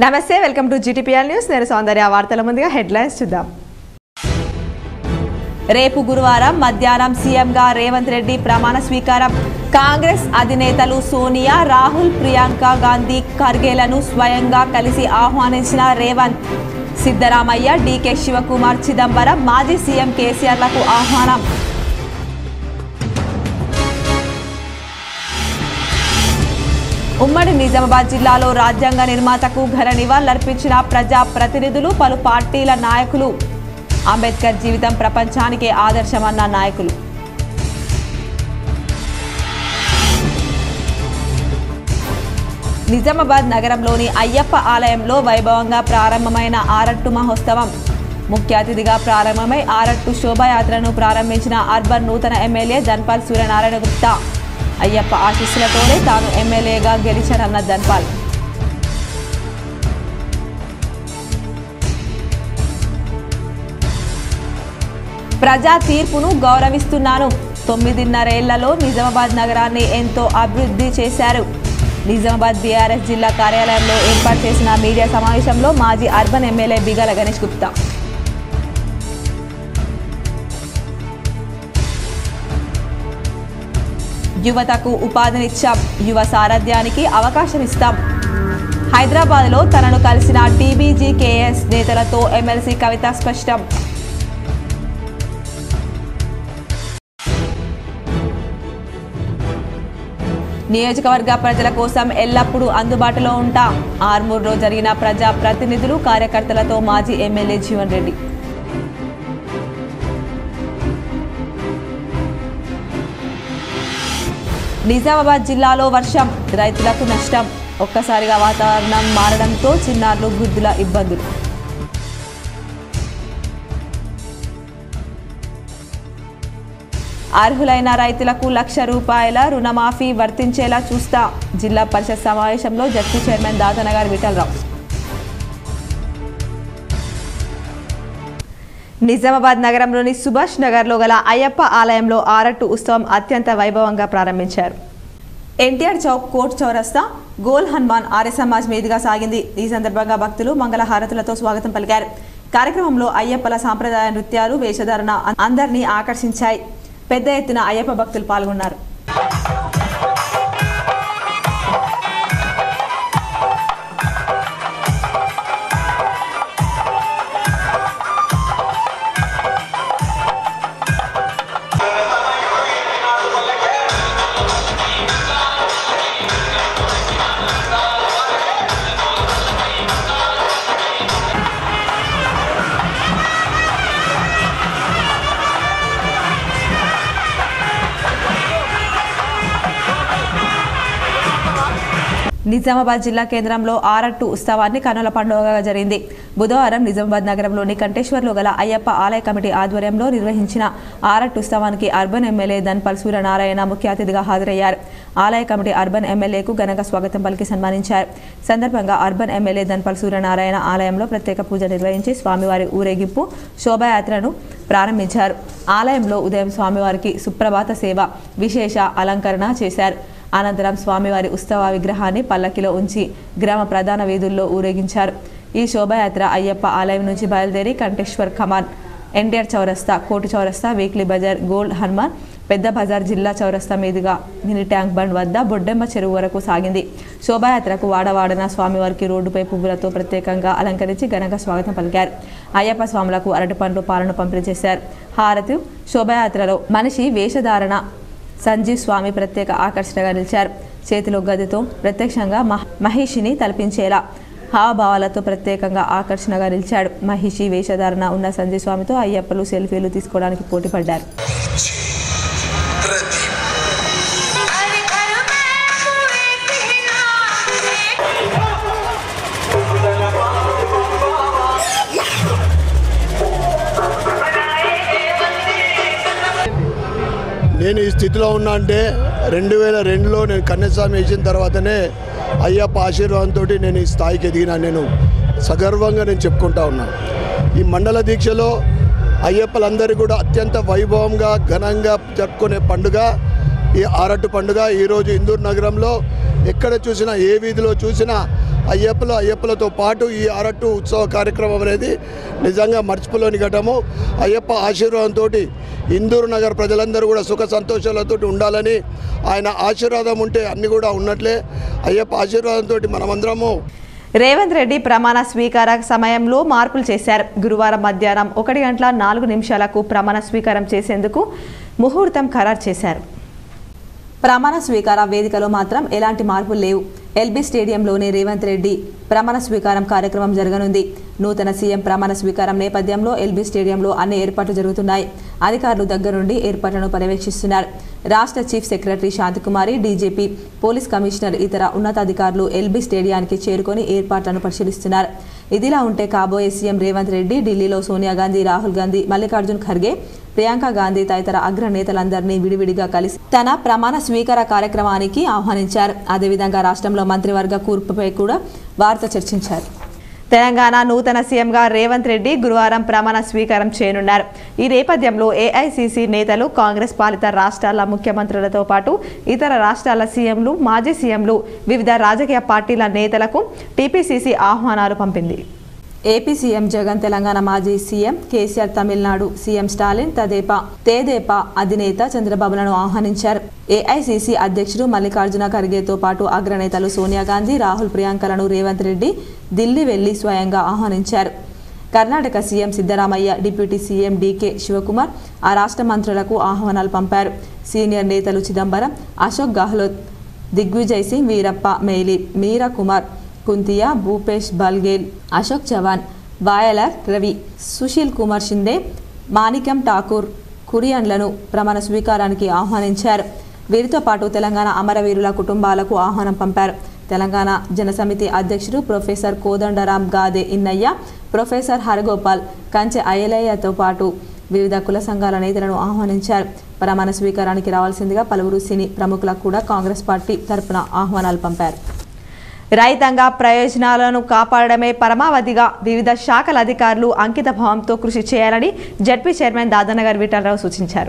నమస్తే welcome to GTPL news నేను సౌందర్య వార్తల ముందుగా హెడ్లైన్స్ చూద్దాం రేపు గురువారం మధ్యాహ్నం సీఎంగా రేవంత్ రెడ్డి ప్రమాణ స్వీకారం కాంగ్రెస్ అధినేతలు సోనియా రాహుల్ ప్రియాంక గాంధీ ఖర్గేలను స్వయంగా కలిసి ఆహ్వానించిన రేవంత్ సిద్ధరామయ్య డీకే శివకుమార్ చిదంబరం మాజీ సీఎం కేసీఆర్లకు ఆహ్వానం ఉమ్మడి నిజామాబాద్ జిల్లాలో రాజ్యాంగ నిర్మాతకు ఘన నివాళులర్పించిన ప్రజా ప్రతినిధులు పలు పార్టీల నాయకులు అంబేద్కర్ జీవితం ప్రపంచానికే ఆదర్శమన్న నాయకులు నిజామాబాద్ నగరంలోని అయ్యప్ప ఆలయంలో వైభవంగా ప్రారంభమైన ఆరట్టు మహోత్సవం ముఖ్య అతిథిగా ప్రారంభమై ఆరట్టు శోభాయాత్రను ప్రారంభించిన అర్బన్ నూతన ఎమ్మెల్యే ధన్పాల్ సూర్యనారాయణ గుప్తా అయ్యప్ప ఆశీస్సులతోనే తాను ఎమ్మెల్యేగా గెలిచానన్న ధన్పాల్ ప్రజా తీర్పును గౌరవిస్తున్నాను తొమ్మిదిన్నరేళ్లలో నిజామాబాద్ నగరాన్ని ఎంతో అభివృద్ధి చేశారు నిజామాబాద్ బీఆర్ఎస్ జిల్లా కార్యాలయంలో ఏర్పాటు చేసిన మీడియా సమావేశంలో మాజీ అర్బన్ ఎమ్మెల్యే బిగల గణేష్ గుప్తా యువతకు ఉపాధినిచ్చాం యువ సారథ్యానికి అవకాశం ఇస్తాం హైదరాబాద్లో తనను కలిసిన టీబీజీకేఎస్ నేతలతో ఎమ్మెల్సీ కవిత స్పష్టం నియోజకవర్గ ప్రజల కోసం ఎల్లప్పుడూ అందుబాటులో ఉంటాం ఆర్మూర్లో జరిగిన ప్రజా ప్రతినిధులు కార్యకర్తలతో మాజీ ఎమ్మెల్యే జీవన్ రెడ్డి నిజామాబాద్ జిల్లాలో వర్షం రైతులకు నష్టం ఒక్కసారిగా వాతావరణం మారడంతో చిన్నారులు వృద్ధుల ఇబ్బందులు అర్హులైన రైతులకు లక్ష రూపాయల రుణమాఫీ వర్తించేలా చూస్తా జిల్లా పరిషత్ సమావేశంలో జడ్పీ చైర్మన్ దాతనగర్ విఠలరావు నిజామాబాద్ నగరంలోని సుభాష్ నగర్లో గల అయ్యప్ప ఆలయంలో ఆరట్టు ఉత్సవం అత్యంత వైభవంగా ప్రారంభించారు ఎన్టీఆర్ చౌక్ కోర్ట్ చౌరస్తా గోల్ హనుమాన్ ఆర్య సమాజ్ మీదుగా సాగింది ఈ సందర్భంగా భక్తులు మంగళ హారతులతో స్వాగతం పలికారు కార్యక్రమంలో అయ్యప్పల సాంప్రదాయ నృత్యాలు వేషధారణ అందరినీ ఆకర్షించాయి పెద్ద ఎత్తున అయ్యప్ప భక్తులు పాల్గొన్నారు నిజామాబాద్ జిల్లా కేంద్రంలో ఆరట్టు ఉత్సవాన్ని కనుల పండుగగా జరిగింది బుధవారం నిజామాబాద్ నగరంలోని కంటేశ్వర్లో గల అయ్యప్ప ఆలయ కమిటీ ఆధ్వర్యంలో నిర్వహించిన ఆరట్టు ఉత్సవానికి అర్బన్ ఎమ్మెల్యే ధన్పల్ సూర్యనారాయణ ముఖ్య అతిథిగా హాజరయ్యారు ఆలయ కమిటీ అర్బన్ ఎమ్మెల్యేకు ఘనంగా స్వాగతం పలికి సన్మానించారు సందర్భంగా అర్బన్ ఎమ్మెల్యే ధన్పల్ సూర్యనారాయణ ఆలయంలో ప్రత్యేక పూజ నిర్వహించి స్వామివారి ఊరేగింపు శోభాయాత్రను ప్రారంభించారు ఆలయంలో ఉదయం స్వామివారికి సుప్రభాత సేవ విశేష అలంకరణ చేశారు అనంతరం స్వామివారి ఉత్సవ విగ్రహాన్ని పల్లకిలో ఉంచి గ్రామ ప్రధాన వీధుల్లో ఊరేగించారు ఈ శోభాయాత్ర అయ్యప్ప ఆలయం నుంచి బయలుదేరి కంటేశ్వర్ కమాన్ ఎన్టీఆర్ చౌరస్తా కోటి చౌరస్తా వీక్లీ బజార్ గోల్డ్ హనుమాన్ పెద్ద బజార్ జిల్లా చౌరస్తా మీదుగా మినీ ట్యాంక్ బండ్ వద్ద బొడ్డెమ్మ చెరువు వరకు సాగింది శోభాయాత్రకు వాడవాడన స్వామివారికి రోడ్డుపై పువ్వులతో ప్రత్యేకంగా అలంకరించి ఘనంగా స్వాగతం పలికారు అయ్యప్ప స్వాములకు అరటి పండ్లు పాలను పంపిణీ చేశారు హారతి శోభాయాత్రలో మనిషి వేషధారణ సంజీవ్ స్వామి ప్రత్యేక ఆకర్షణగా నిలిచారు చేతిలో గదితో ప్రత్యక్షంగా మహ- మహిషిని తలపించేలా హావభావాలతో ప్రత్యేకంగా ఆకర్షణగా నిలిచాడు మహిషి వేషధారణ ఉన్న సంజీవ్ స్వామితో అయ్యప్పలు సెల్ఫీలు తీసుకోవడానికి పోటీ పడ్డారు हर घर में हुए पहनावे నేను ఈ స్థితిలో ఉన్నా అంటే రెండు వేల రెండులో నేను కన్యాస్వామి వేసిన తర్వాతనే అయ్యప్ప ఆశీర్వాదంతో నేను ఈ స్థాయికి ఎదిగినా నేను సగర్వంగా నేను చెప్పుకుంటా ఉన్నా ఈ మండల దీక్షలో అయ్యప్పలందరూ కూడా అత్యంత వైభవంగా ఘనంగా జరుపుకునే పండుగ ఈ ఆరట్టు పండుగ ఈరోజు ఇందూరు నగరంలో ఎక్కడ చూసినా ఏ వీధిలో చూసినా అయ్యప్పలు అయ్యప్పలతో పాటు ఈ అరట్టు ఉత్సవ కార్యక్రమం అనేది నిజంగా మర్చిపోలేని ఘటము అయ్యప్ప ఆశీర్వాదంతో ఇందూరు నగర్ ప్రజలందరూ కూడా సుఖ సంతోషాలతో ఉండాలని ఆయన ఆశీర్వాదం ఉంటే అన్నీ కూడా ఉన్నట్లే అయ్యప్ప ఆశీర్వాదంతో మనమందరము రేవంత్ రెడ్డి ప్రమాణ స్వీకార సమయంలో మార్పులు చేశారు గురువారం మధ్యాహ్నం ఒకటి గంటల నాలుగు నిమిషాలకు ప్రమాణ స్వీకారం చేసేందుకు ముహూర్తం ఖరారు చేశారు ప్రమాణ స్వీకార వేదికలో మాత్రం ఎలాంటి మార్పులు లేవు ఎల్బీ స్టేడియంలోనే రేవంత్ రెడ్డి ప్రమాణ స్వీకారం కార్యక్రమం జరగనుంది నూతన సీఎం ప్రమాణ స్వీకారం నేపథ్యంలో ఎల్బీ స్టేడియంలో అన్ని ఏర్పాట్లు జరుగుతున్నాయి అధికారులు దగ్గరుండి ఏర్పాట్లను పర్యవేక్షిస్తున్నారు రాష్ట్ర chief secretary Shanthikumari DGP police commissioner ఇతర ఉన్నతాధికారులు ఎల్బీ స్టేడియానికి చేరుకొని ఏర్పాట్లను పరిశీలిస్తున్నారు ఇదిలా ఉంటే కాబోయే సీఎం రేవంత్ రెడ్డి ఢిల్లీలో సోనియా గాంధీ రాహుల్ గాంధీ మల్లికార్జున్ ఖర్గే ప్రియాంక గాంధీ తదితర అగ్రనేతలందరినీ విడివిడిగా కలిసి తన ప్రమాణ స్వీకార కార్యక్రమానికి ఆహ్వానించారు అదేవిధంగా రాష్ట్రంలో మంత్రివర్గ కూర్పుపై కూడా వార్త చర్చించారు తెలంగాణ నూతన సీఎంగా రేవంత్ రెడ్డి గురువారం ప్రమాణ స్వీకారం చేయనున్నారు ఈ నేపథ్యంలో ఏఐసిసి నేతలు కాంగ్రెస్ పాలిత రాష్ట్రాల ముఖ్యమంత్రులతో పాటు ఇతర రాష్ట్రాల సీఎంలు మాజీ సీఎంలు వివిధ రాజకీయ పార్టీల నేతలకు టీపీసీసీ ఆహ్వానాలు పంపింది ఏపీ సీఎం జగన్ తెలంగాణ మాజీ CM KCR Tamil Nadu CM Stalin తదేపా తేదేపా అధినేత చంద్రబాబులను ఆహ్వానించారు ఏఐసీసీ అధ్యక్షుడు మల్లికార్జున ఖర్గేతో పాటు అగ్రనేతలు సోనియా గాంధీ రాహుల్ ప్రియాంకలను రేవంత్ రెడ్డి ఢిల్లీ వెళ్లి స్వయంగా ఆహ్వానించారు Karnataka CM Siddaramaiah deputy CM DK Shivakumar ఆ రాష్ట్ర మంత్రులకు ఆహ్వానాలు పంపారు సీనియర్ నేతలు చిదంబరం అశోక్ గెహ్లోత్ దిగ్విజయ్ సింగ్ వీరప్ప మేలి మీరా కుమార్ కుంతియా భూపేష్ బల్గేల్ అశోక్ చవాన్ వాయలర్ రవి సుశీల్ కుమార్ షిందే మాణిక్యం ఠాకూర్ కురియన్లను ప్రమాణ స్వీకారానికి ఆహ్వానించారు వీరితో పాటు తెలంగాణ అమరవీరుల కుటుంబాలకు ఆహ్వానం పంపారు తెలంగాణ జనసమితి అధ్యక్షుడు ప్రొఫెసర్ కోదండరాం గాదే ఇన్నయ్య ప్రొఫెసర్ హరగోపాల్ కంచె అయ్యలయ్యతో పాటు వివిధ కుల సంఘాల నేతలను ఆహ్వానించారు ప్రమాణ స్వీకారానికి రావాల్సిందిగా పలువురు సినీ ప్రముఖులకు కూడా కాంగ్రెస్ పార్టీ తరపున ఆహ్వానాలు పంపారు రైతాంగ ప్రయోజనాలను కాపాడడమే పరమావధిగా వివిధ శాఖల అధికారులు అంకిత భావంతో కృషి చేయాలని జడ్పీ చైర్మన్ దాదానగర్ విఠలరావు సూచించారు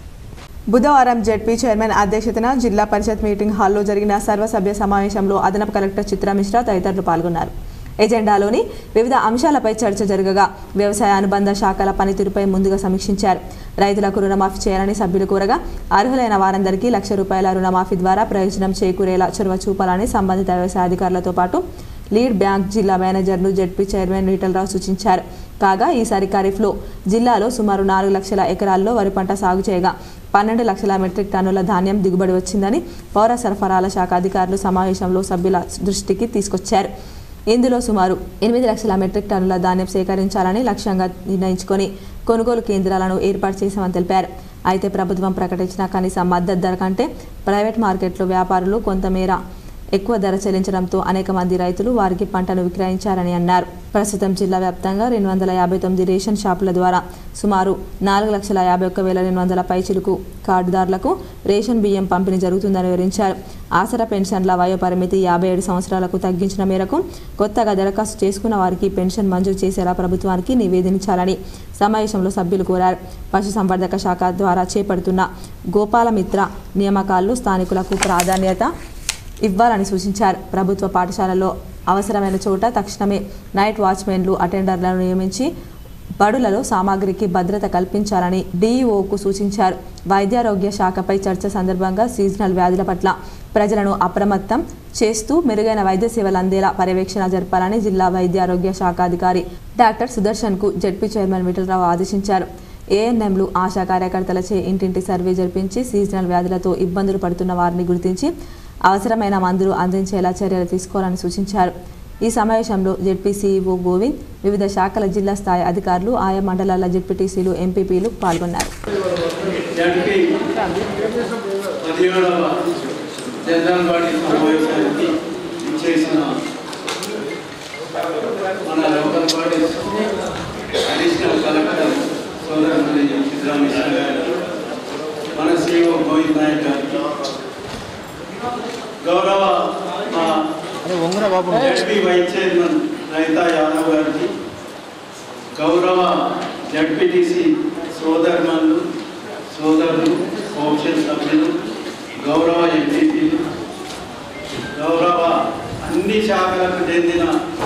బుధవారం జడ్పీ చైర్మన్ అధ్యక్షతన జిల్లా పరిషత్ మీటింగ్ హాల్లో జరిగిన సర్వసభ్య సమావేశంలో అదనపు కలెక్టర్ చిత్రా మిశ్రా తదితరులు పాల్గొన్నారు ఎజెండాలోని వివిధ అంశాలపై చర్చ జరగగా వ్యవసాయ అనుబంధ శాఖల పనితీరుపై ముందుగా సమీక్షించారు రైతులకు రుణమాఫీ చేయాలని సభ్యులు కోరగా అర్హులైన వారందరికీ లక్ష రూపాయల రుణమాఫీ ద్వారా ప్రయోజనం చేకూరేలా చొరవ చూపాలని సంబంధిత వ్యవసాయ అధికారులతో పాటు లీడ్ బ్యాంక్ జిల్లా మేనేజర్ను జడ్పీ చైర్మన్ ఈటలరావు సూచించారు కాగా ఈసారి ఖరీఫ్లో జిల్లాలో సుమారు నాలుగు లక్షల ఎకరాల్లో వరి పంట సాగు చేయగా పన్నెండు లక్షల మెట్రిక్ టన్నుల ధాన్యం దిగుబడి వచ్చిందని పౌర సరఫరాల శాఖ అధికారులు సమావేశంలో సభ్యుల దృష్టికి తీసుకొచ్చారు ఇందులో సుమారు ఎనిమిది లక్షల మెట్రిక్ టన్నుల ధాన్యం సేకరించాలని లక్ష్యంగా నిర్ణయించుకొని కొనుగోలు కేంద్రాలను ఏర్పాటు చేశామని తెలిపారు అయితే ప్రభుత్వం ప్రకటించిన కనీస మద్దతు ధర కంటే ప్రైవేట్ మార్కెట్లో వ్యాపారులు కొంతమేర ఎక్కువ ధర చెల్లించడంతో అనేక మంది రైతులు వారికి పంటను విక్రయించారని అన్నారు ప్రస్తుతం జిల్లా వ్యాప్తంగా రెండు వందల యాభై తొమ్మిది రేషన్ షాపుల ద్వారా సుమారు నాలుగు లక్షల యాభై ఒక్క వేల రెండు వందల పైచిలుకు కార్డుదారులకు రేషన్ బియ్యం పంపిణీ జరుగుతుందని వివరించారు ఆసరా పెన్షన్ల వయో పరిమితి యాభై ఏడు సంవత్సరాలకు తగ్గించిన మేరకు కొత్తగా దరఖాస్తు చేసుకున్న వారికి పెన్షన్ మంజూరు చేసేలా ప్రభుత్వానికి నివేదించాలని సమావేశంలో సభ్యులు కోరారు పశుసంవర్ధక శాఖ ద్వారా చేపడుతున్న గోపాలమిత్ర నియామకాల్లో స్థానికులకు ప్రాధాన్యత ఇవ్వాలని సూచించారు ప్రభుత్వ పాఠశాలలో అవసరమైన చోట తక్షణమే నైట్ వాచ్మెన్లు అటెండర్లను నియమించి బడులలో సామాగ్రికి భద్రత కల్పించాలని డీఈఓకు సూచించారు వైద్యారోగ్య శాఖపై చర్చ సందర్భంగా సీజనల్ వ్యాధుల పట్ల ప్రజలను అప్రమత్తం చేస్తూ మెరుగైన వైద్య సేవలు అందేలా పర్యవేక్షణ జరపాలని జిల్లా వైద్యారోగ్య శాఖ అధికారి డాక్టర్ సుదర్శన్కు జడ్పీ చైర్మన్ విఠలరావు ఆదేశించారు ఏఎన్ఎంలు ఆశా కార్యకర్తలచే ఇంటింటి సర్వే జరిపించి సీజనల్ వ్యాధులతో ఇబ్బందులు పడుతున్న వారిని గుర్తించి అవసరమైన మందులు అందించేలా చర్యలు తీసుకోవాలని సూచించారు ఈ సమావేశంలో జెడ్పీ సీఈఓ గోవింద్ వివిధ శాఖల జిల్లా స్థాయి అధికారులు ఆయా మండలాల జెడ్పీటీసీలు ఎంపీపీలు పాల్గొన్నారు జడ్పీ పదిహేడవ జనరల్ బాడీ సమావేశానికి ఇచ్చేసిన మన లోకల్ బాడీస్ అడిషనల్ కలెక్టర్ సోదరుమణి సిద్ధరామేశ్వర గారికి మన సిఇఓ గోవింద్ నాయక్ గారికి గౌరవ మా ZP vice chairman Raitha Yadav గారికి గౌరవ జడ్పీటీసీ సోదరులు సోదరులు కోఆప్షన్ సభ్యులు గౌరవ ఎంపీపీలు గౌరవ అన్ని అన్ని శాఖలకు చెందిన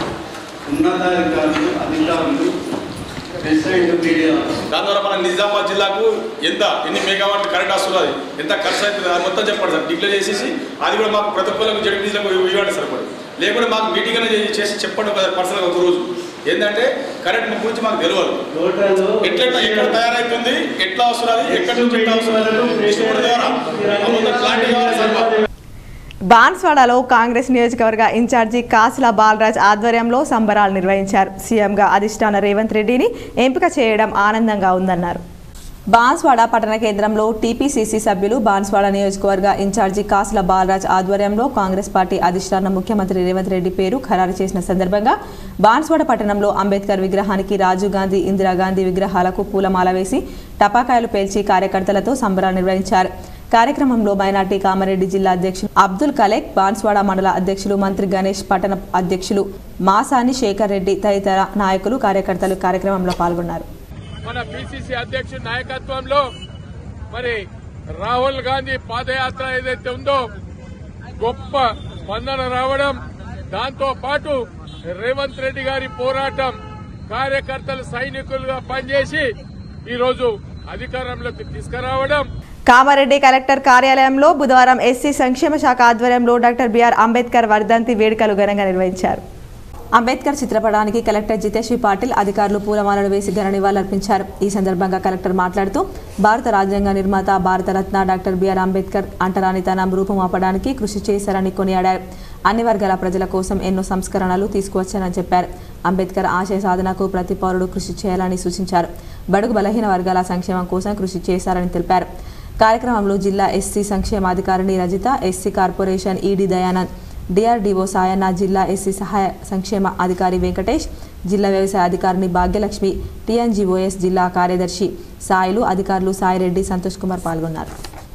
ఉన్నతాధికారులు అధికారులు ప్రెస్ అండ్ మీడియా దాని ద్వారా మన నిజామాబాద్ జిల్లాకు ఎంత ఎన్ని మెగావాట్ కరెంట్ వస్తున్నది ఎంత ఖర్చు అవుతుంది అది మొత్తం చెప్పండి సార్ డిక్లేర్ చేసేసి అది కూడా మాకు ప్రతి ఒక్కరికి జడ్పీసీలకు ఇవ్వండి సార్ ఇప్పుడు లేకుంటే మాకు మీటింగ్ అనేది చేసి చెప్పండి పర్సనల్గా ఒక రోజు ఏంటంటే కరెంట్ గురించి మాకు తెలియదు టోటల్ ఎట్లా ఎక్కడ తయారవుతుంది ఎట్లా వస్తున్నది ఎక్కడి నుంచి ఎట్లా వస్తున్నది ఇష్టపడి ద్వారా అమౌంట్ క్లారిటీ కావాలి సార్ మాకు బాన్స్వాడలో కాంగ్రెస్ నియోజకవర్గ ఇన్ఛార్జి కాసుల బాలరాజ్ ఆధ్వర్యంలో సంబరాలు నిర్వహించారు సీఎంగా అధిష్టాన రేవంత్ రెడ్డిని ఎంపిక చేయడం ఆనందంగా ఉందన్నారు బాన్స్వాడ పట్టణ కేంద్రంలో టీపీసీసీ సభ్యులు బాన్స్వాడ నియోజకవర్గ ఇన్ఛార్జి కాసుల బాలరాజ్ ఆధ్వర్యంలో కాంగ్రెస్ పార్టీ అధిష్టాన ముఖ్యమంత్రి రేవంత్ రెడ్డి పేరు ఖరారు చేసిన సందర్భంగా బాన్స్వాడ పట్టణంలో అంబేద్కర్ విగ్రహానికి రాజీవ్ గాంధీ ఇందిరాగాంధీ విగ్రహాలకు పూలమాల వేసి టపాకాయలు పేల్చి కార్యకర్తలతో సంబరాలు నిర్వహించారు కార్యక్రమంలో మైనార్టీ కామారెడ్డి జిల్లా అధ్యక్షులు అబ్దుల్ కలెక్ బాన్స్వాడ మండల అధ్యక్షులు మంత్రి గణేష్ పట్టణ అధ్యక్షులు మాసాని శేఖర్ రెడ్డి తదితర నాయకులు కార్యకర్తలు కార్యక్రమంలో పాల్గొన్నారు మన పిసిసి అధ్యక్షుడి నాయకత్వంలో మరి రాహుల్ గాంధీ పాదయాత్ర ఏదైతే ఉందో గొప్ప స్పందన రావడం దాంతో పాటు రేవంత్ రెడ్డి గారి పోరాటం కార్యకర్తలు సైనికులుగా పనిచేసి ఈరోజు అధికారంలోకి తీసుకురావడం కామారెడ్డి కలెక్టర్ కార్యాలయంలో బుధవారం ఎస్సీ సంక్షేమ శాఖ ఆధ్వర్యంలో డాక్టర్ బిఆర్ అంబేద్కర్ వర్ధంతి వేడుకలు ఘనంగా నిర్వహించారు అంబేద్కర్ చిత్రపటానికి కలెక్టర్ జితేష్ వి పాటిల్ అధికారులు పూలమాలలు వేసి ఘన నివాళులర్పించారు ఈ సందర్భంగా కలెక్టర్ మాట్లాడుతూ భారత రాజ్యాంగ నిర్మాత భారతరత్న డాక్టర్ బిఆర్ అంబేద్కర్ అంటరానితనం రూపుమాపడానికి కృషి చేశారని కొనియాడారు అన్ని వర్గాల ప్రజల కోసం ఎన్నో సంస్కరణలు తీసుకువచ్చారని చెప్పారు అంబేద్కర్ ఆశయ సాధనకు ప్రతి పౌరుడు కృషి చేయాలని సూచించారు బడుగు బలహీన వర్గాల సంక్షేమం కోసం కృషి చేశారని తెలిపారు కార్యక్రమంలో జిల్లా ఎస్సీ సంక్షేమాధికారిణి Rajitha SC corporation ED Dayanand DRDO Sayanna జిల్లా ఎస్సీ సహాయ సంక్షేమ అధికారి వెంకటేష్ జిల్లా వ్యవసాయ అధికారిని భాగ్యలక్ష్మి టీఎన్జీఓఎస్ జిల్లా కార్యదర్శి సాయిలు అధికారులు సాయిరెడ్డి సంతోష్ కుమార్ పాల్గొన్నారు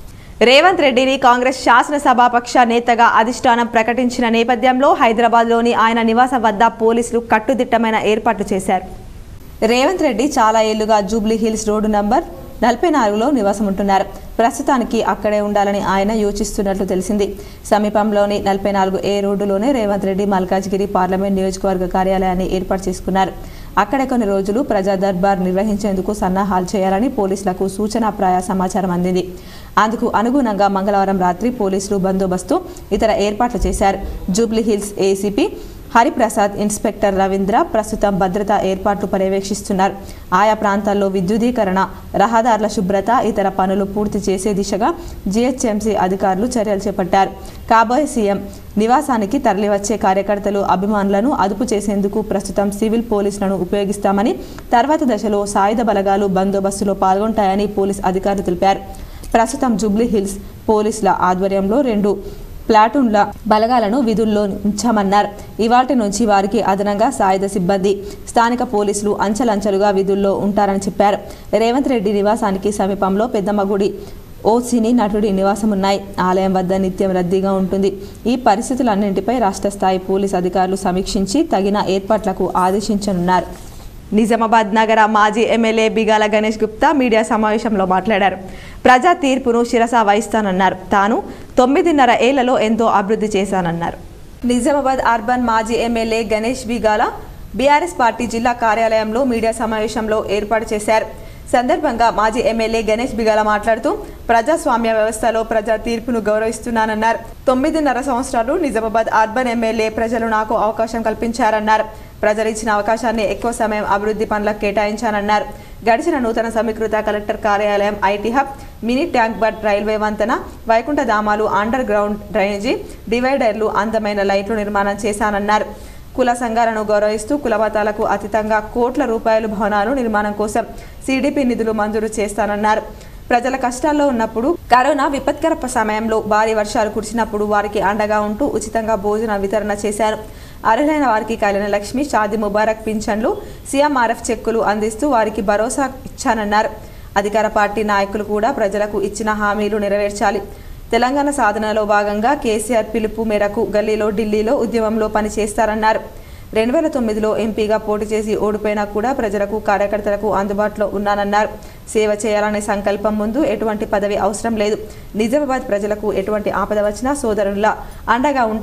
రేవంత్ రెడ్డిని కాంగ్రెస్ శాసనసభాపక్ష నేతగా అధిష్టానం ప్రకటించిన నేపథ్యంలో హైదరాబాద్లోని ఆయన నివాసం వద్ద పోలీసులు కట్టుదిట్టమైన ఏర్పాట్లు చేశారు రేవంత్ రెడ్డి చాలా ఏళ్లుగా జూబ్లీ హిల్స్ రోడ్డు నంబర్ నలభై నాలుగులో నివాసం ఉంటున్నారు ప్రస్తుతానికి అక్కడే ఉండాలని ఆయన యోచిస్తున్నట్లు తెలిసింది సమీపంలోని నలభై నాలుగు ఏ రోడ్డులోనే రేవంత్ రెడ్డి మల్కాజ్గిరి పార్లమెంట్ నియోజకవర్గ కార్యాలయాన్ని ఏర్పాటు చేసుకున్నారు అక్కడే కొన్ని రోజులు ప్రజా దర్బార్ నిర్వహించేందుకు సన్నాహాలు చేయాలని పోలీసులకు సూచనాప్రాయ సమాచారం అందింది అందుకు అనుగుణంగా మంగళవారం రాత్రి పోలీసులు బందోబస్తు ఇతర ఏర్పాట్లు చేశారు Jubilee Hills ACP Hariprasad inspector Ravindra ప్రస్తుతం భద్రతా ఏర్పాట్లు పర్యవేక్షిస్తున్నారు ఆయా ప్రాంతాల్లో విద్యుదీకరణ రహదారుల శుభ్రత ఇతర పనులు పూర్తి చేసే దిశగా జీహెచ్ఎంసీ అధికారులు చర్యలు చేపట్టారు కాబోయే సీఎం నివాసానికి తరలివచ్చే కార్యకర్తలు అభిమానులను అదుపు చేసేందుకు ప్రస్తుతం సివిల్ పోలీసులను ఉపయోగిస్తామని తర్వాత దశలో సాయుధ బలగాలు బందోబస్తులో పాల్గొంటాయని పోలీస్ అధికారులు తెలిపారు ప్రస్తుతం జూబ్లీ హిల్స్ పోలీసుల ఆధ్వర్యంలో రెండు ప్లాటూన్ల బలగాలను విధుల్లో ఉంచామన్నారు ఇవాటి నుంచి వారికి అదనంగా సాయుధ సిబ్బంది స్థానిక పోలీసులు అంచెలంచెలుగా విధుల్లో ఉంటారని చెప్పారు రేవంత్ రెడ్డి నివాసానికి సమీపంలో పెద్దమ్మగుడి ఓ సినీ నటుడి నివాసం ఉన్నాయి ఆలయం వద్ద నిత్యం రద్దీగా ఉంటుంది ఈ పరిస్థితులన్నింటిపై రాష్ట్ర స్థాయి పోలీస్ అధికారులు సమీక్షించి తగిన ఏర్పాట్లకు ఆదేశించనున్నారు నిజామాబాద్ నగర మాజీ ఎమ్మెల్యే బిగాల గణేష్ గుప్తా మీడియా సమావేశంలో మాట్లాడారు ప్రజా తీర్పును శిరస వహిస్తానన్నారు తాను తొమ్మిదిన్నర ఏళ్లలో ఎంతో అభివృద్ధి చేశానన్నారు నిజామాబాద్ అర్బన్ మాజీ MLA Ganesh Bigala BRS party జిల్లా కార్యాలయంలో మీడియా సమావేశంలో ఏర్పాటు చేశారు సందర్భంగా మాజీ ఎమ్మెల్యే గణేష్ బిగాల మాట్లాడుతూ ప్రజాస్వామ్య వ్యవస్థలో ప్రజా తీర్పును గౌరవిస్తున్నానన్నారు తొమ్మిదిన్నర సంవత్సరాలు నిజామాబాద్ అర్బన్ ఎమ్మెల్యే ప్రజలు నాకు అవకాశం కల్పించారన్నారు ప్రజలు ఇచ్చిన అవకాశాన్ని ఎక్కువ సమయం అభివృద్ధి పనులకు కేటాయించానన్నారు గడిచిన నూతన సమీకృత కలెక్టర్ కార్యాలయం IT hub mini tank bund railway వంతెన వైకుంఠ ధామాలు అండర్ గ్రౌండ్ డ్రైనేజీ డివైడర్లు అందమైన లైట్లు నిర్మాణం చేశానన్నారు కుల సంఘాలను గౌరవిస్తూ కుల మతాలకు అతీతంగా కోట్ల రూపాయల భవనాలు నిర్మాణం కోసం సిడిపి నిధులు మంజూరు చేస్తానన్నారు ప్రజల కష్టాల్లో ఉన్నప్పుడు కరోనా విపత్కర సమయంలో భారీ వర్షాలు కురిసినప్పుడు వారికి అండగా ఉంటూ ఉచితంగా భోజన వితరణ చేశారు అర్హులైన వారికి కళ్యాణ లక్ష్మి షాది ముబారక్ పింఛన్లు సీఎంఆర్ఎఫ్ చెక్కులు అందిస్తూ వారికి భరోసా ఇచ్చానన్నారు అధికార పార్టీ నాయకులు కూడా ప్రజలకు ఇచ్చిన హామీలు నెరవేర్చాలి తెలంగాణ సాధనలో భాగంగా కేసీఆర్ పిలుపు మేరకు గల్లీలో ఢిల్లీలో ఉద్యమంలో పనిచేస్తారన్నారు రెండు వేల తొమ్మిదిలో ఎంపీగా పోటీ చేసి ఓడిపోయినా కూడా ప్రజలకు కార్యకర్తలకు అందుబాటులో ఉన్నానన్నారు సేవ చేయాలనే సంకల్పం ముందు ఎటువంటి పదవి అవసరం లేదు నిజామాబాద్ ప్రజలకు ఎటువంటి ఆపద వచ్చినా సోదరులా అండగా ఉంటాను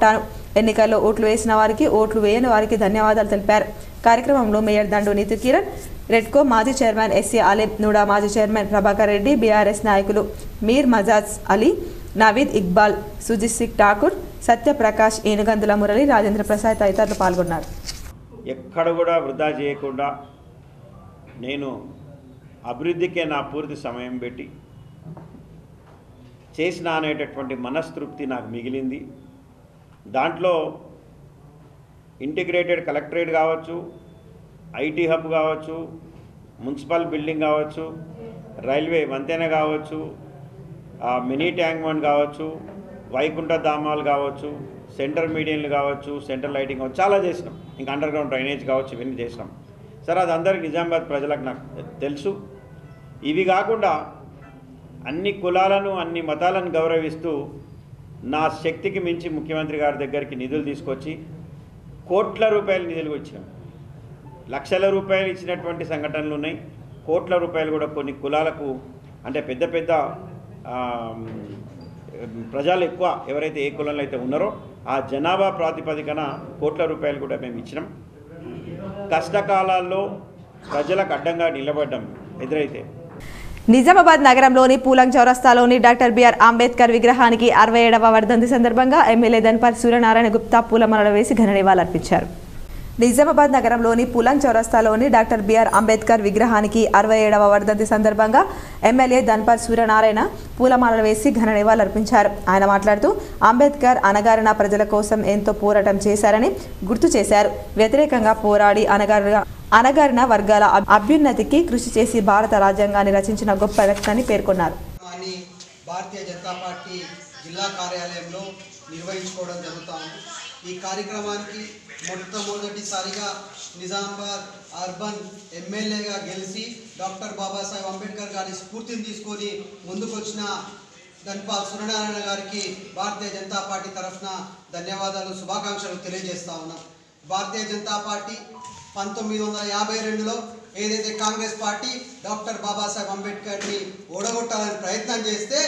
ఎన్నికల్లో ఓట్లు వేసిన వారికి ఓట్లు వేయని వారికి ధన్యవాదాలు తెలిపారు కార్యక్రమంలో మేయర్ దండు నీతి కిరణ్ రెడ్కో మాజీ చైర్మన్ ఎస్సీ అలీం నూడా మాజీ చైర్మన్ ప్రభాకర్ రెడ్డి బీఆర్ఎస్ నాయకులు మీర్ మజాజ్ అలీ నవీద్ ఇక్బాల్ సుజిత్ సింగ్ ఠాకూర్ సత్యప్రకాష్ ఏనుగందుల మురళి రాజేంద్ర ప్రసాద్ తదితరులు పాల్గొన్నారు ఎక్కడ కూడా వృధా చేయకుండా నేను అభివృద్ధికే నా పూర్తి సమయం పెట్టి చేసిన అనేటటువంటి మనస్తృప్తి నాకు మిగిలింది దాంట్లో ఇంటిగ్రేటెడ్ కలెక్టరేట్ కావచ్చు ఐటీ హబ్ కావచ్చు మున్సిపల్ బిల్డింగ్ కావచ్చు రైల్వే వంతెన కావచ్చు ఆ మినీ ట్యాంక్ బండ్ కావచ్చు వైకుంఠ ధామాలు కావచ్చు సెంటర్ మీడియన్లు కావచ్చు సెంటర్ లైటింగ్ కావచ్చు చాలా చేసినాం ఇంకా అండర్ గ్రౌండ్ డ్రైనేజ్ కావచ్చు ఇవన్నీ చేసినాం సరే అది అందరికి నిజామాబాద్ ప్రజలకు నాకు తెలుసు ఇవి కాకుండా అన్ని కులాలను అన్ని మతాలను గౌరవిస్తూ నా శక్తికి మించి ముఖ్యమంత్రి గారి దగ్గరికి నిధులు తీసుకొచ్చి కోట్ల రూపాయల నిధులు ఇచ్చినాం లక్షల రూపాయలు ఇచ్చినటువంటి సంఘటనలు ఉన్నాయి కోట్ల రూపాయలు కూడా కొన్ని కులాలకు అంటే పెద్ద పెద్ద ఆ, ప్రజలు ఎక్కువ ఎవరైతే ఏ కులంలో అయితే ఉన్నారో ఆ జనాభా ప్రాతిపదికన కోట్ల రూపాయలు కూడా మేము ఇచ్చినాం కష్టకాలాల్లో ప్రజలకు అడ్డంగా నిలబడ్డాం ఎదురైతే నిజామాబాద్ నగరంలోని పూలంగ్ చౌరస్తాలోని డాక్టర్ బిఆర్ అంబేద్కర్ విగ్రహానికి అరవై ఏడవ వర్ధంతి సందర్భంగా ఎమ్మెల్యే ధన్పాల్ సూర్యనారాయణ గుప్తా పూలమాలలు వేసి ఘన నివాళులర్పించారు నిజామాబాద్ నగరంలోని పులంగ్ చౌరస్తాలోని డాక్టర్ బిఆర్ అంబేద్కర్ విగ్రహానికి అరవై ఏడవ వర్ధంతి సందర్భంగా ఎమ్మెల్యే ధన్పాల్ సూర్యనారాయణ పూలమాలలు వేసి ఘన నివాళులర్పించారు ఆయన మాట్లాడుతూ అంబేద్కర్ అనగారిన ప్రజల కోసం ఎంతో పోరాటం చేశారని గుర్తు చేశారు వ్యతిరేకంగా పోరాడి అనగారిన అనగారిన వర్గాల అభ్- అభ్యున్నతికి కృషి చేసి భారత రాజ్యాంగాన్ని రచించిన గొప్ప వ్యక్తి అని పేర్కొన్నారు కార్యక్రమాన్ని భారతీయ జనతా పార్టీ జిల్లా కార్యాలయంలో నిర్వహించుకోవడం జరుగుతా ఉంది ఈ కార్యక్రమానికి మొట్టమొదటిసారిగా నిజామాబాద్ అర్బన్ ఎమ్మెల్యేగా గెలిచి డాక్టర్ బాబాసాహెబ్ అంబేద్కర్ గారి స్ఫూర్తిని తీసుకొని ముందుకొచ్చిన ధన్పాల్ సూర్యనారాయణ గారికి భారతీయ జనతా పార్టీ తరఫున ధన్యవాదాలు శుభాకాంక్షలు తెలియజేస్తా ఉన్నాం భారతీయ జనతా పార్టీ పంతొమ్మిది వందల యాభై రెండులో ఏదైతే కాంగ్రెస్ పార్టీ డాక్టర్ బాబాసాహెబ్ అంబేద్కర్ని ఓడగొట్టాలని ప్రయత్నం చేస్తే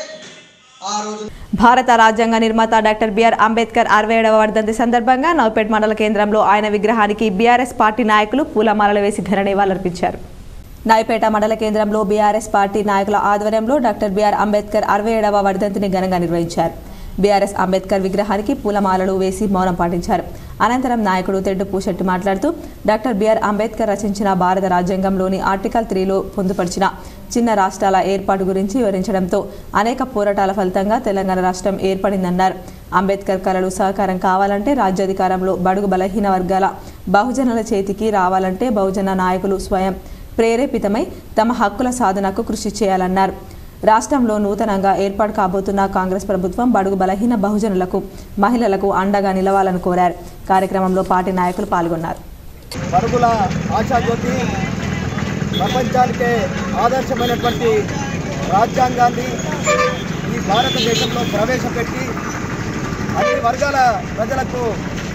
ఆ రోజు భారత రాజ్యాంగ నిర్మాత డాక్టర్ బిఆర్ అంబేద్కర్ అరవై ఏడవ వర్ధంతి సందర్భంగా నవపేట్ మండల కేంద్రంలో ఆయన విగ్రహానికి బీఆర్ఎస్ పార్టీ నాయకులు పూలమాలలు వేసి ఘన నివాళులర్పించారు నాయపేట మండల కేంద్రంలో బీఆర్ఎస్ పార్టీ నాయకుల ఆధ్వర్యంలో డాక్టర్ బిఆర్ అంబేద్కర్ అరవై ఏడవ వర్ధంతిని ఘనంగా నిర్వహించారు బీఆర్ఎస్ అంబేద్కర్ విగ్రహానికి పూలమాలలు వేసి మౌనం పాటించారు అనంతరం నాయకుడు తెడ్డు పూశెట్టి మాట్లాడుతూ డాక్టర్ బిఆర్ అంబేద్కర్ రచించిన భారత రాజ్యాంగంలోని ఆర్టికల్ త్రీలో పొందుపరిచిన చిన్న రాష్ట్రాల ఏర్పాటు గురించి వివరించడంతో అనేక పోరాటాల ఫలితంగా తెలంగాణ రాష్ట్రం ఏర్పడిందన్నారు అంబేద్కర్ కళలు సహకారం కావాలంటే రాజ్యాధికారంలో బడుగు బలహీన వర్గాల బహుజనుల చేతికి రావాలంటే బహుజన నాయకులు స్వయం ప్రేరేపితమై తమ హక్కుల సాధనకు కృషి చేయాలన్నారు రాష్ట్రంలో నూతనంగా ఏర్పాటు కాబోతున్న కాంగ్రెస్ ప్రభుత్వం బడుగు బలహీన బహుజనులకు మహిళలకు అండగా నిలవాలని కోరారు కార్యక్రమంలో పార్టీ నాయకులు పాల్గొన్నారు పరుగుల ఆశాజ్యోతి ప్రపంచానికే ఆదర్శమైనటువంటి రాజ్యాంగాన్ని ఈ భారతదేశంలో ప్రవేశపెట్టి అన్ని వర్గాల ప్రజలకు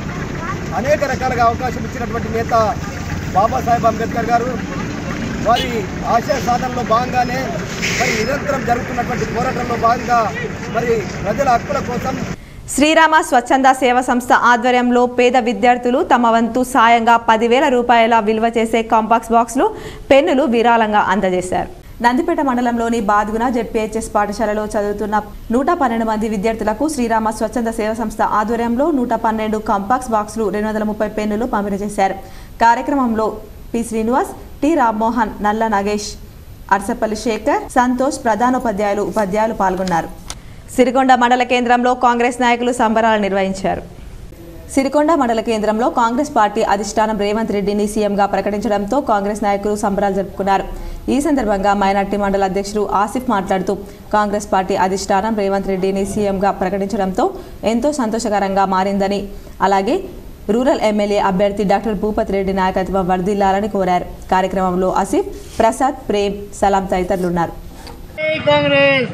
అనేక రకాలుగా అవకాశం ఇచ్చినటువంటి నేత బాబాసాహెబ్ అంబేద్కర్ గారు వారి ఆశయ సాధనలో భాగంగానే మరి నిరంతరం జరుగుతున్నటువంటి పోరాటంలో భాగంగా మరి ప్రజల హక్కుల కోసం శ్రీరామ స్వచ్ఛంద సేవ సంస్థ ఆధ్వర్యంలో పేద విద్యార్థులు తమ వంతు సాయంగా పదివేల రూపాయల విలువ చేసే కాంపాక్స్ బాక్స్లు పెన్నులు విరాళంగా అందజేశారు నందిపేట మండలంలోని బాద్గున జెడ్పీహెచ్ఎస్ పాఠశాలలో చదువుతున్న నూట పన్నెండు మంది విద్యార్థులకు శ్రీరామ స్వచ్ఛంద సేవ సంస్థ ఆధ్వర్యంలో నూట పన్నెండు కాంపాక్స్ బాక్స్లు రెండు వందల ముప్పై పెన్నులు పంపిణీ చేశారు కార్యక్రమంలో పి శ్రీనివాస్ టి రామ్మోహన్ నల్ల నగేష్ అర్సపల్లి శేఖర్ సంతోష్ ప్రధానోపాధ్యాయులు ఉపాధ్యాయులు పాల్గొన్నారు సిరికొండ మండల కేంద్రంలో కాంగ్రెస్ నాయకులు సంబరాలు నిర్వహించారు సిరికొండ మండల కేంద్రంలో కాంగ్రెస్ పార్టీ అధిష్టానం రేవంత్ రెడ్డిని సీఎంగా ప్రకటించడంతో కాంగ్రెస్ నాయకులు సంబరాలు జరుపుకున్నారు ఈ సందర్భంగా మైనార్టీ మండల అధ్యక్షుడు ఆసిఫ్ మాట్లాడుతూ కాంగ్రెస్ పార్టీ అధిష్టానం రేవంత్ రెడ్డిని సీఎంగా ప్రకటించడంతో ఎంతో సంతోషకరంగా మారిందని అలాగే రూరల్ ఎమ్మెల్యే అభ్యర్థి డాక్టర్ భూపతి రెడ్డి నాయకత్వం వర్ధిల్లాలని కోరారు కార్యక్రమంలో ఆసిఫ్ ప్రసాద్ ప్రేమ్ సలాం తదితరులున్నారు కాంగ్రెస్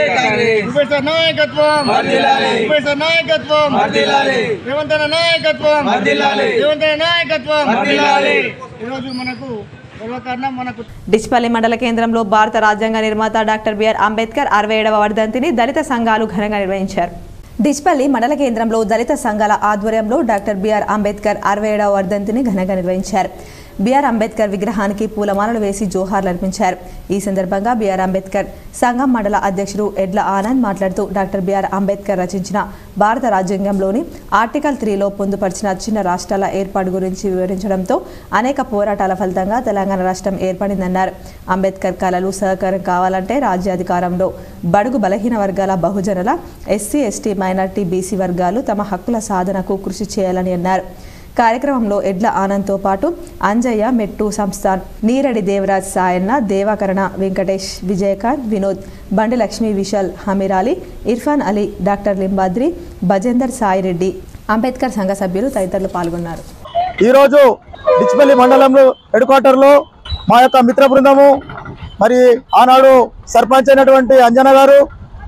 ఉపేస నాయకత్వం ఉపేస నాయకత్వం రేవంత్ అన్న నాయకత్వం రేవంత్ అన్న నాయకత్వం ఈరోజు మనకు గర్వకారణం మనకు డిచ్పల్లి మండల కేంద్రంలో భారత రాజ్యాంగ నిర్మాత డాక్టర్ బిఆర్ అంబేద్కర్ అరవై ఏడవ వర్ధంతిని దళిత సంఘాలు ఘనంగా నిర్వహించారు డిచ్పల్లి మండల కేంద్రంలో దళిత సంఘాల ఆధ్వర్యంలో డాక్టర్ బిఆర్ అంబేద్కర్ అరవై ఏడవ వర్ధంతిని ఘనంగా నిర్వహించారు బిఆర్ అంబేద్కర్ విగ్రహానికి పూలమాలలు వేసి జోహార్లు అర్పించారు ఈ సందర్భంగా బిఆర్ అంబేద్కర్ సంఘం మండల అధ్యక్షుడు ఎడ్ల ఆనంద్ మాట్లాడుతూ డాక్టర్ బిఆర్ అంబేద్కర్ రచించిన భారత రాజ్యాంగంలోని ఆర్టికల్ త్రీలో పొందుపరిచిన చిన్న రాష్ట్రాల ఏర్పాటు గురించి వివరించడంతో అనేక పోరాటాల ఫలితంగా తెలంగాణ రాష్ట్రం ఏర్పడిందన్నారు అంబేద్కర్ కళలు సహకారం కావాలంటే రాజ్యాధికారంలో బడుగు బలహీన వర్గాల బహుజనుల ఎస్సీ ఎస్టీ మైనార్టీ బీసీ వర్గాలు తమ హక్కుల సాధనకు కృషి చేయాలని అన్నారు కార్యక్రమంలో ఎడ్ల ఆనంద్తో పాటు అంజయ్య మెట్టు సంస్థాన్ నీరడి దేవరాజ్ సాయన్న దేవాకరణ వెంకటేష్ విజయకాంత్ వినోద్ బండి లక్ష్మి విశాల్ హమీరాలి ఇర్ఫాన్ అలీ డాక్టర్ లింబాద్రి భజేందర్ సాయిరెడ్డి అంబేద్కర్ సంఘ సభ్యులు తదితరులు పాల్గొన్నారు ఈరోజు డిచ్పల్లి మండలంలో హెడ్ క్వార్టర్లో మా యొక్క మిత్ర బృందము మరి ఆనాడు సర్పంచ్ అయినటువంటి అంజన గారు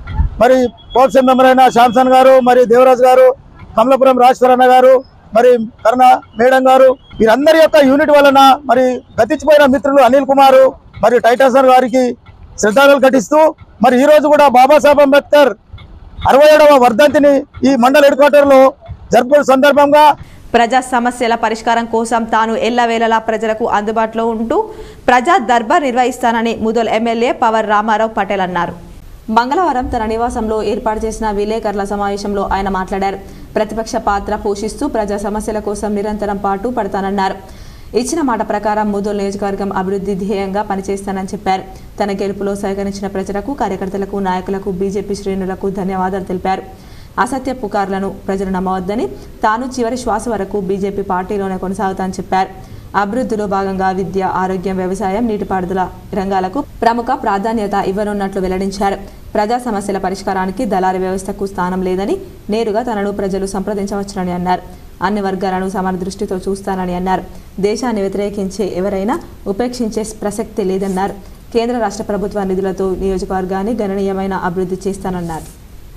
మరి కోర్సెం మెంబర్ అయిన శాంసన్ గారు మరి దేవరాజ్ గారు కమలపురం రాజేశ్వరన్న గారు మరి కరుణ మేడం గారు వీరందరి యొక్క యూనిట్ వలన మరి గతించిపోయిన మిత్రులు అనిల్ కుమార్ మరి టైటసర్ గారికి శ్రద్ధాంజలి ఘటిస్తూ మరి ఈ రోజు కూడా బాబాసాహెబ్ అంబేద్కర్ అరవై ఏడవ వర్ధంతిని ఈ మండల హెడ్ క్వార్టర్లో జరుపుకునే సందర్భంగా ప్రజా సమస్యల పరిష్కారం కోసం తాను ఎల్లవేళలా ప్రజలకు అందుబాటులో ఉంటూ ప్రజా దర్బార్ నిర్వహిస్తానని ముదల్ ఎమ్మెల్యే పవర్ రామారావు పటేల్ అన్నారు మంగళవారం తన నివాసంలో ఏర్పాటు చేసిన విలేకరుల సమావేశంలో ఆయన మాట్లాడారు ప్రతిపక్ష పాత్ర పోషిస్తూ ప్రజా సమస్యల కోసం నిరంతరం పాటు పడతానన్నారు ఇచ్చిన మాట ప్రకారం ముదోల్ నియోజకవర్గం అభివృద్ధి ధ్యేయంగా పనిచేస్తానని చెప్పారు తన గెలుపులో సహకరించిన ప్రజలకు కార్యకర్తలకు నాయకులకు బీజేపీ శ్రేణులకు ధన్యవాదాలు తెలిపారు అసత్య పుకార్లను ప్రజలు నమ్మవద్దని తాను చివరి శ్వాస వరకు బీజేపీ పార్టీలోనే కొనసాగుతానని చెప్పారు అభివృద్ధిలో భాగంగా విద్య ఆరోగ్యం వ్యవసాయం నీటిపారుదల రంగాలకు ప్రముఖ ప్రాధాన్యత ఇవ్వనున్నట్లు వెల్లడించారు ప్రజా సమస్యల పరిష్కారానికి దళారీ వ్యవస్థకు స్థానం లేదని నేరుగా తనను ప్రజలు సంప్రదించవచ్చునని అన్నారు అన్ని వర్గాలను సమాన దృష్టితో చూస్తానని అన్నారు దేశాన్ని వ్యతిరేకించే ఎవరైనా ఉపేక్షించే ప్రసక్తి లేదన్నారు కేంద్ర రాష్ట్ర ప్రభుత్వ నిధులతో నియోజకవర్గాన్ని గణనీయమైన అభివృద్ధి చేస్తానన్నారు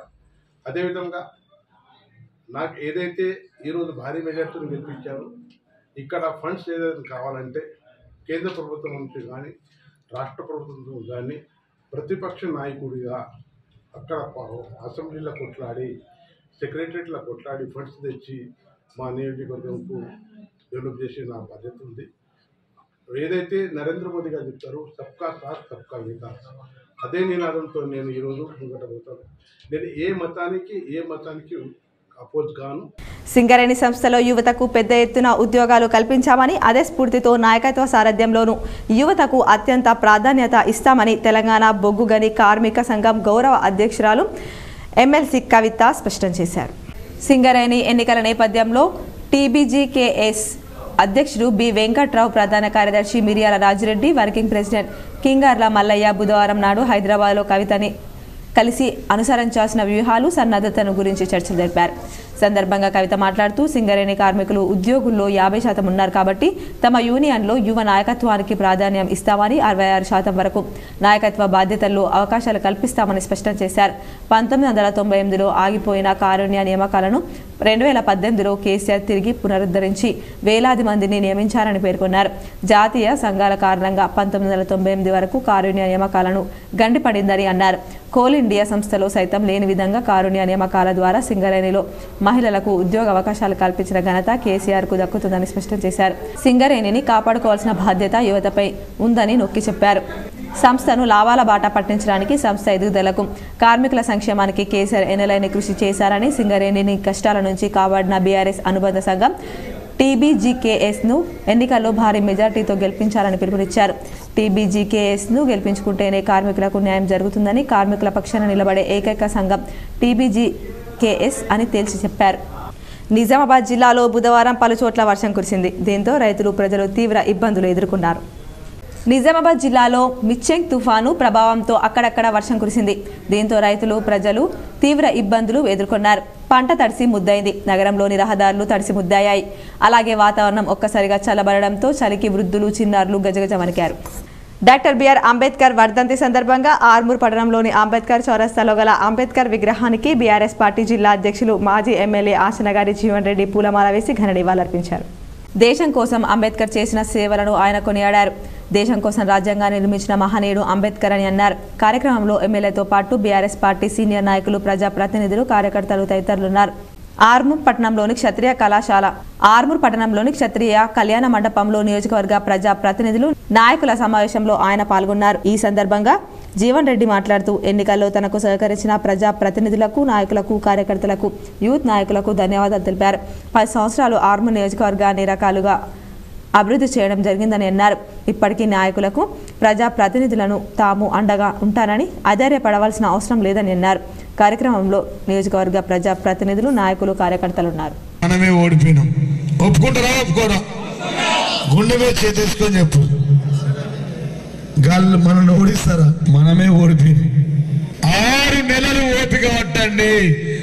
అదేవిధంగా నాకు ఏదైతే ఈరోజు భారీ మెజార్టీని గెలిపించారో ఇక్కడ ఫండ్స్ ఏదైతే కావాలంటే కేంద్ర ప్రభుత్వం నుంచి కానీ రాష్ట్ర ప్రభుత్వం కానీ ప్రతిపక్ష నాయకుడిగా అక్కడ ప- అసెంబ్లీలో కొట్లాడి సెక్రటరియట్లో కొట్లాడి ఫండ్స్ తెచ్చి మా నియోజకవర్గంకు డెవలప్ చేసే నా బాధ్యత ఉంది ఏదైతే నరేంద్ర మోదీ గారు చెప్తారో సబ్కా సాత్ సబ్కా వికాస్ అదే నినాదంతో నేను ఈరోజు ముంగట పోతాను నేను ఏ మతానికి ఏ మతానికి అపోజ్ గాను సింగరేణి సంస్థలో యువతకు పెద్ద ఎత్తున ఉద్యోగాలు కల్పించామని అదే స్ఫూర్తితో నాయకత్వ సారథ్యంలోనూ యువతకు అత్యంత ప్రాధాన్యత ఇస్తామని తెలంగాణ బొగ్గుగని కార్మిక సంఘం గౌరవ అధ్యక్షురాలు ఎమ్మెల్సీ కవిత స్పష్టం చేశారు సింగరేణి ఎన్నికల నేపథ్యంలో టీబీజీకేఎస్ అధ్యక్షుడు బి వెంకట్రావు ప్రధాన కార్యదర్శి మిరియాల రాజిరెడ్డి వర్కింగ్ ప్రెసిడెంట్ కింగార్ల మల్లయ్య బుధవారం నాడు హైదరాబాద్లో కవితని కలిసి అనుసరించాల్సిన వ్యూహాలు సన్నద్ధతను గురించి చర్చలు జరిపారు సందర్భంగా కవిత మాట్లాడుతూ సింగరేణి కార్మికులు ఉద్యోగుల్లో యాభై శాతం ఉన్నారు కాబట్టి తమ యూనియన్లో యువ నాయకత్వానికి ప్రాధాన్యం ఇస్తామని అరవై ఆరు శాతం వరకు నాయకత్వ బాధ్యతల్లో అవకాశాలు కల్పిస్తామని స్పష్టం చేశారు పంతొమ్మిది వందల తొంభై ఎనిమిదిలో ఆగిపోయిన కారుణ్య నియామకాలను రెండు వేల పద్దెనిమిదిలో కేసీఆర్ తిరిగి పునరుద్ధరించి వేలాది మందిని నియమించారని పేర్కొన్నారు జాతీయ సంఘాల కారణంగా పంతొమ్మిది వందల తొంభై ఎనిమిది వరకు కారుణ్య నియామకాలను గండిపడిందని అన్నారు కోల్ ఇండియా సంస్థలో సైతం లేని విధంగా కారుణ్య నియామకాల ద్వారా సింగరేణిలో మహిళలకు ఉద్యోగ అవకాశాలు కల్పించిన ఘనత కేసీఆర్ కు దక్కుతుందని స్పష్టం చేశారు సింగరేణిని కాపాడుకోవాల్సిన బాధ్యత యువతపై ఉందని నొక్కి చెప్పారు సంస్థను లాభాల బాట పట్టించడానికి సంస్థ ఎదుగుదలకు కార్మికుల సంక్షేమానికి కేసీఆర్ ఎనలేని కృషి చేశారని సింగరేణిని కష్టాల నుంచి కాపాడిన బీఆర్ఎస్ అనుబంధ సంఘం టీబీజీకేఎస్ను ఎన్నికల్లో భారీ మెజార్టీతో గెలిపించాలని పిలుపునిచ్చారు టీబీజీకేఎస్ను గెలిపించుకుంటేనే కార్మికులకు న్యాయం జరుగుతుందని కార్మికుల పక్షాన నిలబడే ఏకైక సంఘం టీబీజీకేఎస్ అని తేల్చి చెప్పారు నిజామాబాద్ జిల్లాలో బుధవారం పలుచోట్ల వర్షం కురిసింది దీంతో రైతులు ప్రజలు తీవ్ర ఇబ్బందులు ఎదుర్కొన్నారు నిజామాబాద్ జిల్లాలో మిచ్చెంగ్ తుఫాను ప్రభావంతో అక్కడక్కడ వర్షం కురిసింది దీంతో రైతులు ప్రజలు తీవ్ర ఇబ్బందులు ఎదుర్కొన్నారు పంట తడిసి ముద్దయింది నగరంలోని రహదారులు తడిసి ముద్దయ్యాయి అలాగే వాతావరణం ఒక్కసారిగా చల్లబడడంతో చలికి వృద్ధులు చిన్నారులు గజగజ వణికారు డాక్టర్ బిఆర్ అంబేద్కర్ వర్ధంతి సందర్భంగా ఆర్మూర్ పట్టణంలోని అంబేద్కర్ చౌరస్తాలో గల అంబేద్కర్ విగ్రహానికి బీఆర్ఎస్ పార్టీ జిల్లా అధ్యక్షులు మాజీ ఎమ్మెల్యే ఆశనగారి జీవన్ రెడ్డి పూలమాల వేసి ఘన నివాళులర్పించారు దేశం కోసం అంబేద్కర్ చేసిన సేవలను ఆయన కొనియాడారు దేశం కోసం రాజ్యాంగాన్ని నిర్మించిన మహనీయుడు అంబేద్కర్ అని అన్నారు కార్యక్రమంలో ఎమ్మెల్యేతో పాటు బీఆర్ఎస్ పార్టీ సీనియర్ నాయకులు ప్రజాప్రతినిధులు కార్యకర్తలు తదితరులున్నారు ఆర్మూర్ పట్టణంలోని క్షత్రియ కళాశాల ఆర్మూర్ పట్టణంలోని క్షత్రియ కళ్యాణ మండపంలో నియోజకవర్గ ప్రజా ప్రతినిధులు నాయకుల సమావేశంలో ఆయన పాల్గొన్నారు ఈ సందర్భంగా జీవన్ రెడ్డి మాట్లాడుతూ ఎన్నికల్లో తనకు సహకరించిన ప్రజా ప్రతినిధులకు నాయకులకు కార్యకర్తలకు యూత్ నాయకులకు ధన్యవాదాలు తెలిపారు పది సంవత్సరాలు ఆర్మూర్ నియోజకవర్గాన్ని రకాలుగా అభివృద్ధి చేయడం జరిగిందని అన్నారు ఇప్పటికీ నాయకులకు ప్రజా ప్రతినిధులను తాము అండగా ఉంటారని అధైర్యపడవలసిన అవసరం లేదని అన్నారు కార్యక్రమంలో నియోజకవర్గ ప్రజా ప్రతినిధులు నాయకులు కార్యకర్తలు ఉన్నారు మనమే ఓడిపోయినాం ఒప్పుకుంటారా ఒప్పుకోరా గుండె మీద చేతేసుకొని చెప్పు గాళ్ళు మనల్ని ఓడిస్తారా మనమే ఓడిపోయినాం ఆరు నెలలు ఓపిక పట్టండి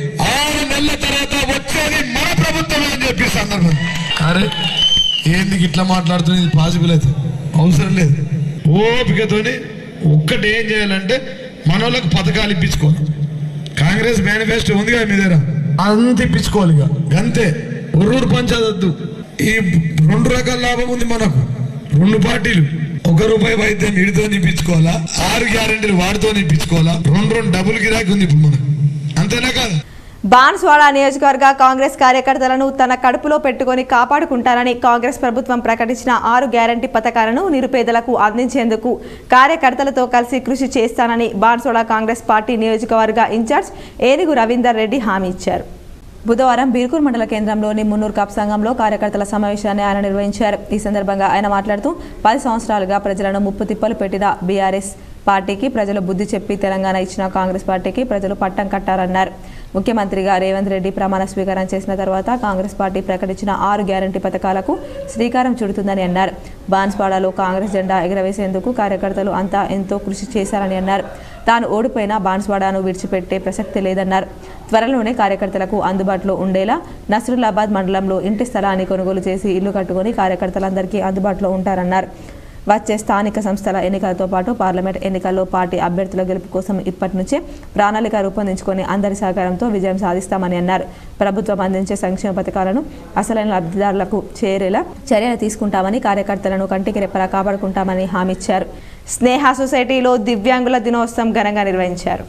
ఆరు నెలల తర్వాత వచ్చేది మన ప్రభుత్వం అని చెప్పి సందర్భం అరే ఏంది ఇట్లా మాట్లాడుతుంది ఇది పాసిబుల్ అయితే అవసరం లేదు ఓపికతోని ఒక్కటి ఏం చేయాలంటే మన వాళ్ళకి పథకాలు ఇప్పించుకోవాలి కాంగ్రెస్ మేనిఫెస్టో ఉంది కదా మీ దగ్గర అంత ఇప్పించుకోవాలి ఇక అంతే ఒర్రూరు పంచదద్దు ఈ రెండు రకాల లాభం ఉంది మనకు రెండు పార్టీలు ఒక రూపాయి వైద్యం వీడితో ఇప్పించుకోవాలా ఆరు గ్యారెంటీలు వాడితో ఇప్పించుకోవాలా రెండు రెండు డబుల్ గిరాకీ ఉంది ఇప్పుడు మనకు అంతేనా కాదు బాన్స్వాడ నియోజకవర్గ కాంగ్రెస్ కార్యకర్తలను తన కడుపులో పెట్టుకొని కాపాడుకుంటారని కాంగ్రెస్ ప్రభుత్వం ప్రకటించిన ఆరు గ్యారంటీ పథకాలను నిరుపేదలకు అందించేందుకు కార్యకర్తలతో కలిసి కృషి చేస్తానని బాన్స్వాడ కాంగ్రెస్ పార్టీ నియోజకవర్గ ఇన్ఛార్జ్ ఏనుగు రవీందర్ రెడ్డి హామీ ఇచ్చారు బుధవారం బీర్కూర్ మండల కేంద్రంలోని మున్నూరు కాప్ సంఘంలో కార్యకర్తల సమావేశాన్ని ఆయన నిర్వహించారు ఈ సందర్భంగా ఆయన మాట్లాడుతూ పది సంవత్సరాలుగా ప్రజలను ముప్పు తిప్పలు పెట్టిన బీఆర్ఎస్ పార్టీకి ప్రజలు బుద్ధి చెప్పి తెలంగాణ ఇచ్చిన కాంగ్రెస్ పార్టీకి ప్రజలు పట్టం కట్టారన్నారు ముఖ్యమంత్రిగా రేవంత్ రెడ్డి ప్రమాణ స్వీకారం చేసిన తర్వాత కాంగ్రెస్ పార్టీ ప్రకటించిన ఆరు గ్యారంటీ పథకాలకు శ్రీకారం చుడుతుందని అన్నారు బాన్స్వాడలో కాంగ్రెస్ జెండా ఎగరవేసేందుకు కార్యకర్తలు అంతా ఎంతో కృషి చేశారని అన్నారు తాను ఓడిపోయిన బాన్స్వాడను విడిచిపెట్టే ప్రసక్తి లేదన్నారు త్వరలోనే కార్యకర్తలకు అందుబాటులో ఉండేలా నసరులాబాద్ మండలంలో ఇంటి స్థలాన్ని కొనుగోలు చేసి ఇల్లు కట్టుకుని కార్యకర్తలందరికీ అందుబాటులో ఉంటారన్నారు వచ్చే స్థానిక సంస్థల ఎన్నికలతో పాటు పార్లమెంట్ ఎన్నికల్లో పార్టీ అభ్యర్థుల గెలుపు కోసం ఇప్పటి నుంచే ప్రణాళిక రూపొందించుకొని అందరి సహకారంతో విజయం సాధిస్తామని అన్నారు ప్రభుత్వం అందించే సంక్షేమ పథకాలను అసలైన లబ్ధిదారులకు చేరేలా చర్యలు తీసుకుంటామని కార్యకర్తలను కంటికి రెప్పలా కాపాడుకుంటామని హామీ ఇచ్చారు స్నేహ సొసైటీలో దివ్యాంగుల దినోత్సవం ఘనంగా నిర్వహించారు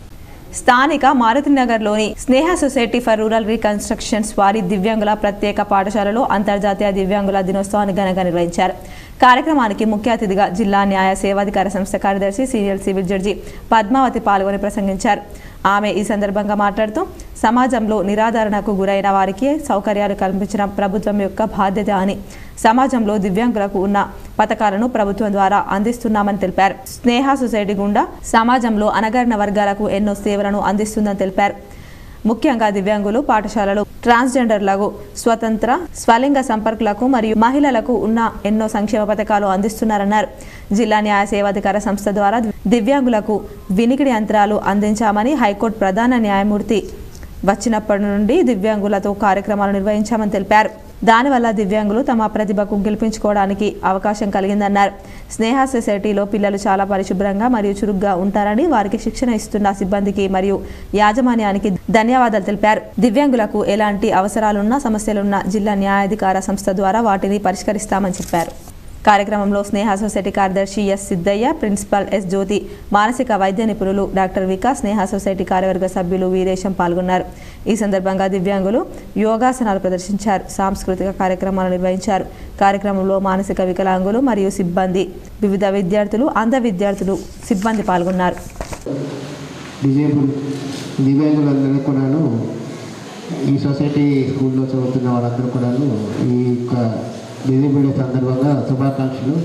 స్థానిక మారుతినగర్లోని Sneha society for rural reconstructions వారి దివ్యాంగుల ప్రత్యేక పాఠశాలలో అంతర్జాతీయ దివ్యాంగుల దినోత్సవాన్ని ఘనంగా నిర్వహించారు కార్యక్రమానికి ముఖ్య అతిథిగా జిల్లా న్యాయ సేవాధికార సంస్థ కార్యదర్శి సీనియర్ సివిల్ జడ్జి పద్మావతి పాల్గొని ప్రసంగించారు ఆమె ఈ సందర్భంగా మాట్లాడుతూ సమాజంలో నిరాదరణకు గురైన వారికి సౌకర్యాలు కల్పించడం ప్రభుత్వం యొక్క బాధ్యత అని సమాజంలో దివ్యాంగులకు ఉన్న పథకాలను ప్రభుత్వం ద్వారా అందిస్తున్నామని తెలిపారు స్నేహ సొసైటీ గుండా సమాజంలో అనగారిన వర్గాలకు ఎన్నో సేవలను అందిస్తుందని తెలిపారు ముఖ్యంగా దివ్యాంగులు పాఠశాలలు ట్రాన్స్జెండర్లకు స్వతంత్ర స్వలింగ సంపర్కులకు మరియు మహిళలకు ఉన్న ఎన్నో సంక్షేమ పథకాలు అందిస్తున్నారన్నారు జిల్లా న్యాయ సేవాధికార సంస్థ ద్వారా దివ్యాంగులకు వినికిడి యంత్రాలు అందించామని హైకోర్టు ప్రధాన న్యాయమూర్తి వచ్చినప్పటి నుండి దివ్యాంగులతో కార్యక్రమాలు నిర్వహించామని తెలిపారు దానివల్ల దివ్యాంగులు తమ ప్రతిభకు గెలిపించుకోవడానికి అవకాశం కలిగిందన్నారు స్నేహ సొసైటీలో పిల్లలు చాలా పరిశుభ్రంగా మరియు చురుగ్గా ఉంటారని వారికి శిక్షణ ఇస్తున్న సిబ్బందికి మరియు యాజమాన్యానికి ధన్యవాదాలు తెలిపారు దివ్యాంగులకు ఎలాంటి అవసరాలున్నా సమస్యలున్నా జిల్లా న్యాయాధికార సంస్థ ద్వారా వాటిని పరిష్కరిస్తామని చెప్పారు కార్యక్రమంలో స్నేహ సొసైటీ కార్యదర్శి S Siddaiah principal S Jyothi మానసిక వైద్య నిపుణులు డాక్టర్ వికాస్ స్నేహ సొసైటీ కార్యవర్గ సభ్యులు వీరేశం పాల్గొన్నారు ఈ సందర్భంగా దివ్యాంగులు యోగాసనాలు ప్రదర్శించారు సాంస్కృతిక కార్యక్రమాలు నిర్వహించారు కార్యక్రమంలో మానసిక వికలాంగులు మరియు సిబ్బంది వివిధ విద్యార్థులు అంధ విద్యార్థులు సిబ్బంది పాల్గొన్నారు డిజేబుల్ దివ్యాంగులందరూ కూడాను ఈ సొసైటీ స్కూల్లో చదువుతున్న వాళ్ళందరూ కూడాను ఈ యొక్క డిజేబుల్ డే సందర్భంగా శుభాకాంక్షలు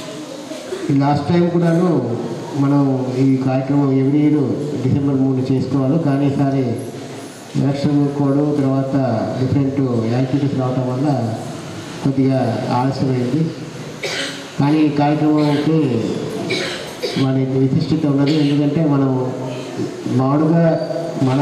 ఈ లాస్ట్ టైం కూడాను మనం ఈ కార్యక్రమం ఎవ్రీ ఇయర్ డిసెంబర్ మూడు చేసుకోవాలి కానీ ఈసారి ఎలక్షన్ కోడ్ తర్వాత డిఫరెంట్ యాక్టివిటీస్ రావటం వల్ల కొద్దిగా ఆలస్యమైంది కానీ ఈ కార్యక్రమానికి మన విశిష్టత ఉన్నది ఎందుకంటే మనం మామూలుగా మన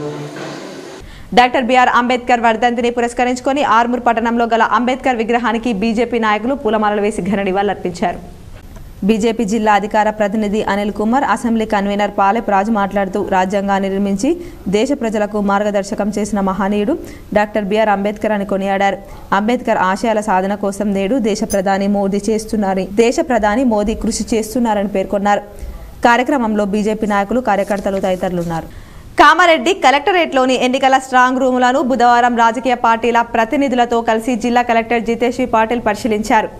డాక్టర్ బిఆర్ అంబేద్కర్ వర్ధంతిని పురస్కరించుకొని ఆర్మూర్ పట్టణంలో గల అంబేద్కర్ విగ్రహానికి బీజేపీ నాయకులు పూలమాలలు వేసి ఘన నివాళులర్పించారు బీజేపీ జిల్లా అధికార ప్రతినిధి అనిల్ కుమార్ అసెంబ్లీ కన్వీనర్ పాలెప్ రాజు మాట్లాడుతూ రాజ్యాంగాన్ని నిర్మించి దేశ ప్రజలకు మార్గదర్శకం చేసిన మహనీయుడు డాక్టర్ బిఆర్ అంబేద్కర్ అని కొనియాడారు అంబేద్కర్ ఆశయాల సాధన కోసం నేడు దేశ ప్రధాని మోదీ చేస్తున్నారని దేశ ప్రధాని మోదీ కృషి చేస్తున్నారని పేర్కొన్నారు కార్యక్రమంలో బీజేపీ నాయకులు కార్యకర్తలు తదితరులు ఉన్నారు కామారెడ్డి కలెక్టరేట్లోని ఎన్నికల స్ట్రాంగ్ రూములను బుధవారం రాజకీయ పార్టీల ప్రతినిధులతో కలిసి జిల్లా కలెక్టర్ జితేష్ పాటిల్ పరిశీలించారు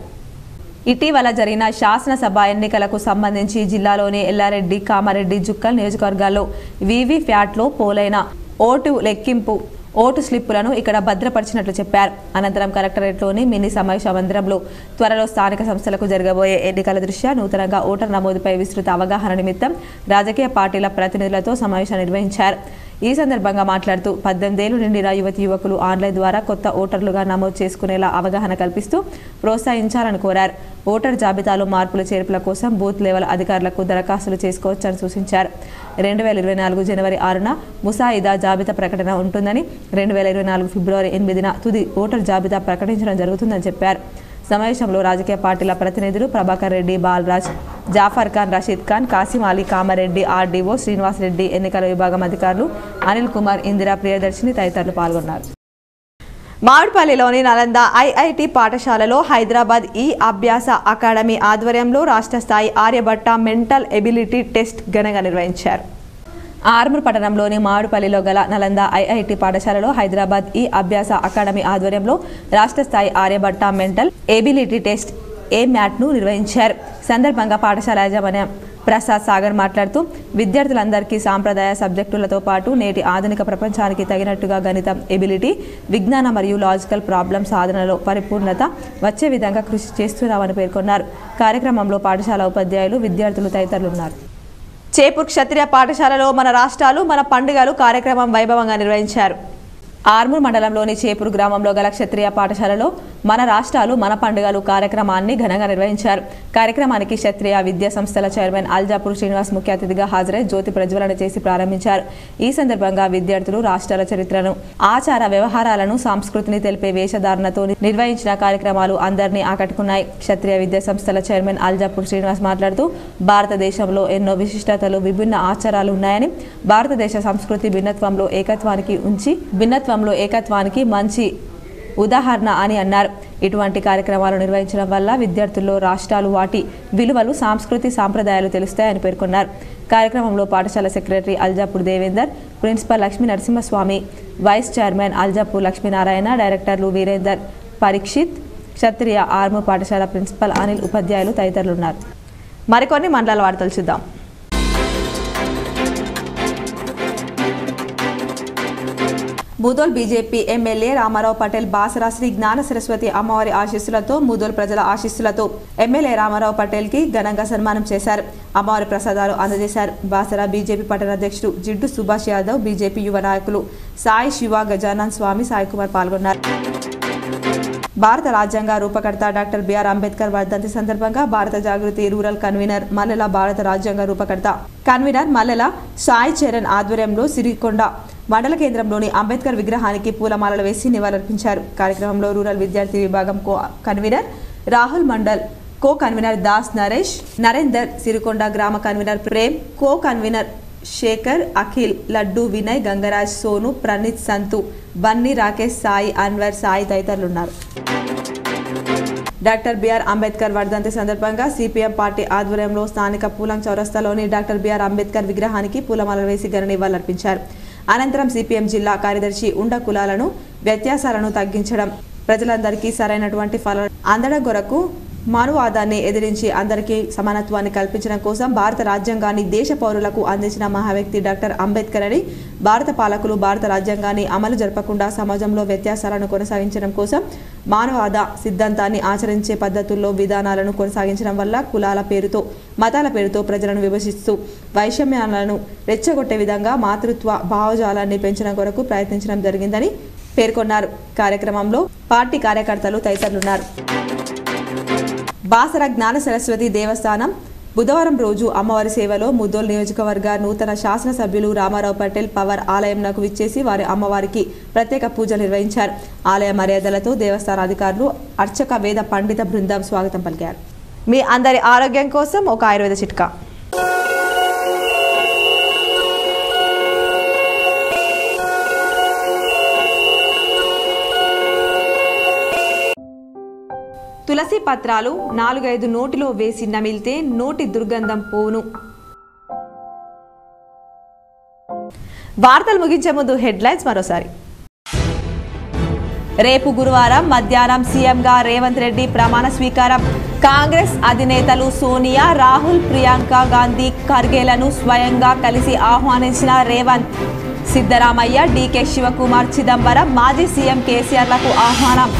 ఇటీవల జరిగిన శాసనసభ ఎన్నికలకు సంబంధించి జిల్లాలోని ఎల్లారెడ్డి కామారెడ్డి జుక్కల్ నియోజకవర్గాల్లో వీవీ ఫ్యాట్లో పోలైన ఓటు లెక్కింపు ఓటు స్లిప్పులను ఇక్కడ భద్రపరిచినట్లు చెప్పారు అనంతరం కలెక్టరేట్లోని మినీ సమావేశ మందిరంలో త్వరలో స్థానిక సంస్థలకు జరగబోయే ఎన్నికల దృష్ట్యా నూతనంగా ఓటర్ నమోదుపై విస్తృత అవగాహన నిమిత్తం రాజకీయ పార్టీల ప్రతినిధులతో సమావేశం నిర్వహించారు ఈ సందర్భంగా మాట్లాడుతూ పద్దెనిమిదేళ్లు నిండిన యువతి యువకులు ఆన్లైన్ ద్వారా కొత్త ఓటర్లుగా నమోదు చేసుకునేలా అవగాహన కల్పిస్తూ ప్రోత్సహించాలని కోరారు ఓటర్ జాబితాలో మార్పుల చేర్పుల కోసం బూత్ లెవెల్ అధికారులకు దరఖాస్తులు చేసుకోవచ్చని సూచించారు రెండు వేల ఇరవై నాలుగు జనవరి ఆరున ముసాయిదా జాబితా ప్రకటన ఉంటుందని రెండు వేల ఇరవై నాలుగు ఫిబ్రవరి ఎనిమిదిన తుది ఓటర్ జాబితా ప్రకటించడం జరుగుతుందని చెప్పారు సమావేశంలో రాజకీయ పార్టీల ప్రతినిధులు ప్రభాకర్ రెడ్డి బాలరాజ్ జాఫర్ ఖాన్ రషీద్ ఖాన్ కాసిం అలీ కామారెడ్డి ఆర్డీఓ శ్రీనివాస్ రెడ్డి ఎన్నికల విభాగం అధికారులు అనిల్ కుమార్ ఇందిరా ప్రియదర్శిని తదితరులు పాల్గొన్నారు మామిడిపల్లిలోని నలంద ఐఐటి పాఠశాలలో హైదరాబాద్ ఈ అభ్యాస అకాడమీ ఆధ్వర్యంలో రాష్ట్ర స్థాయి ఆర్యభట్ట మెంటల్ ఎబిలిటీ టెస్ట్ ఘనంగా నిర్వహించారు ఆర్మూర్ పట్టణంలోని మామిడిపల్లిలో గల నలంద ఐఐటి పాఠశాలలో హైదరాబాద్ ఈ అభ్యాస అకాడమీ ఆధ్వర్యంలో రాష్ట్ర స్థాయి Aryabhatta mental ability test A మ్యాట్ను నిర్వహించారు సందర్భంగా పాఠశాల యాజమాన్యం ప్రసాద్ సాగర్ మాట్లాడుతూ విద్యార్థులందరికీ సాంప్రదాయ సబ్జెక్టులతో పాటు నేటి ఆధునిక ప్రపంచానికి తగినట్టుగా గణితం ఎబిలిటీ విజ్ఞాన మరియు లాజికల్ ప్రాబ్లం సాధనలో పరిపూర్ణత వచ్చే విధంగా కృషి చేస్తున్నామని పేర్కొన్నారు కార్యక్రమంలో పాఠశాల ఉపాధ్యాయులు విద్యార్థులు తదితరులు ఉన్నారు చేపూర్ క్షత్రియ పాఠశాలలో మన రాష్ట్రాలు మన పండుగలు కార్యక్రమం వైభవంగా నిర్వహించారు ఆర్మూర్ మండలంలోని చేపూర్ గ్రామంలో గల క్షత్రియ పాఠశాలలో మన రాష్ట్రాలు మన పండుగలు కార్యక్రమాన్ని ఘనంగా నిర్వహించారు కార్యక్రమానికి క్షత్రియ విద్యా సంస్థల చైర్మన్ అల్జాపూర్ శ్రీనివాస్ ముఖ్య అతిథిగా హాజరై జ్యోతి ప్రజ్వలన చేసి ప్రారంభించారు ఈ సందర్భంగా విద్యార్థులు రాష్ట్రాల చరిత్రను ఆచార వ్యవహారాలను సంస్కృతిని తెలిపే వేషధారణతో నిర్వహించిన కార్యక్రమాలు అందరినీ ఆకట్టుకున్నాయి క్షత్రియ విద్యా సంస్థల చైర్మన్ అల్జాపూర్ శ్రీనివాస్ మాట్లాడుతూ భారతదేశంలో ఎన్నో విశిష్టతలు విభిన్న ఆచారాలు ఉన్నాయని భారతదేశ సంస్కృతి భిన్నత్వంలో ఏకత్వానికి ఉంచి భిన్నత్వంలో ఏకత్వానికి మంచి ఉదాహరణ అని అన్నారు ఇటువంటి కార్యక్రమాలు నిర్వహించడం వల్ల విద్యార్థుల్లో రాష్ట్రాలు వాటి విలువలు సాంస్కృతి సాంప్రదాయాలు తెలుస్తాయని పేర్కొన్నారు కార్యక్రమంలో పాఠశాల secretary Aljapur Devender principal Lakshmi Narasimhaswamy vice chairman Aljapur Lakshminarayana డైరెక్టర్లు వీరేందర్ పరీక్షిత్ క్షత్రియ ఆర్మూర్ పాఠశాల ప్రిన్సిపల్ అనిల్ ఉపాధ్యాయులు తదితరులు ఉన్నారు మరికొన్ని మండల వార్తలు చూద్దాం ముదోల్ బీజేపీ ఎమ్మెల్యే రామారావు పటేల్ బాసరా శ్రీ జ్ఞాన సరస్వతి అమ్మవారి ఆశీస్సులతో ముదోల్ ప్రజల ఆశీస్సులతో ఎమ్మెల్యే రామారావు పటేల్ కి ఘనంగా సన్మానం చేశారు అమ్మవారి ప్రసాదాలు అందజేశారు బాసరా బీజేపీ పట్టణ అధ్యక్షుడు జిడ్డు సుభాష్ యాదవ్ బీజేపీ యువ నాయకులు సాయి శివ గజానన్ స్వామి సాయి కుమార్ పాల్గొన్నారు భారత రాజ్యాంగ రూపకర్త డాక్టర్ బిఆర్ అంబేద్కర్ వర్ధంతి సందర్భంగా భారత జాగృతి రూరల్ కన్వీనర్ మల్లెల భారత రాజ్యాంగ రూపకర్త కన్వీనర్ మల్లెల సాయి చరణ్ ఆధ్వర్యంలో సిరికొండ మండల కేంద్రంలోని అంబేద్కర్ విగ్రహానికి పూలమాలలు వేసి నివాళులర్పించారు కార్యక్రమంలో రూరల్ విద్యార్థి విభాగం co convener Rahul Mandal co convener Das Naresh Narender Sirikonda గ్రామ convener Prem co convener Shekar Akhil Laddu Vinay Gangaraj Sonu Praneeth Santhu Bunny Rakesh Sai Anwar Sai తదితరులు ఉన్నారు డాక్టర్ బిఆర్ అంబేద్కర్ వర్ధంతి సందర్భంగా సిపిఎం పార్టీ ఆధ్వర్యంలో స్థానిక పూలం చౌరస్తాలోని డాక్టర్ బిఆర్ అంబేద్కర్ విగ్రహానికి పూలమాలలు వేసి ఘన నివాళులర్పించారు అనంతరం సిపిఎం జిల్లా కార్యదర్శి ఉండ కులాలను వ్యత్యాసాలను తగ్గించడం ప్రజలందరికీ సరైనటువంటి ఫలం అందడం కొరకు మానవాదాన్ని ఎదిరించి అందరికీ సమానత్వాన్ని కల్పించడం కోసం భారత రాజ్యాంగాన్ని దేశ పౌరులకు అందించిన మహావ్యక్తి డాక్టర్ అంబేద్కర్ అని భారత పాలకులు భారత రాజ్యాంగాన్ని అమలు జరపకుండా సమాజంలో వ్యత్యాసాలను కొనసాగించడం కోసం మానవాద సిద్ధాంతాన్ని ఆచరించే పద్ధతుల్లో విధానాలను కొనసాగించడం వల్ల కులాల పేరుతో మతాల పేరుతో ప్రజలను విభజిస్తూ వైషమ్యాలను రెచ్చగొట్టే విధంగా మాతృత్వ భావజాలాన్ని పెంచడం కొరకు ప్రయత్నించడం జరిగిందని పేర్కొన్నారు కార్యక్రమంలో పార్టీ కార్యకర్తలు తదితరులున్నారు బాసర జ్ఞాన సరస్వతి దేవస్థానం బుధవారం రోజు అమ్మవారి సేవలో ముద్దోల్ నియోజకవర్గ నూతన శాసనసభ్యులు రామారావు పటేల్ పవర్ ఆలయంనకు విచ్చేసి వారి అమ్మవారికి ప్రత్యేక పూజలు నిర్వహించారు ఆలయ మర్యాదలతో దేవస్థాన అధికారులు అర్చక వేద పండిత బృందం స్వాగతం పలికారు మీ అందరి ఆరోగ్యం కోసం ఒక ఆయుర్వేద చిట్కా తులసి పత్రాలు నాలుగైదు నోటిలో వేసి నమిలితే నోటి దుర్గంధం పోను వార్తలు ముగించే ముందు హెడ్లైన్స్ మరోసారి రేపు గురువారం మధ్యాహ్నం సీఎంగా రేవంత్ రెడ్డి ప్రమాణ స్వీకారం కాంగ్రెస్ అధినేతలు సోనియా రాహుల్ ప్రియాంక గాంధీ ఖర్గేలను స్వయంగా కలిసి ఆహ్వానించిన రేవంత్ సిద్ధరామయ్య డీకే శివకుమార్ చిదంబరం మాజీ సీఎం కేసీఆర్లకు ఆహ్వానం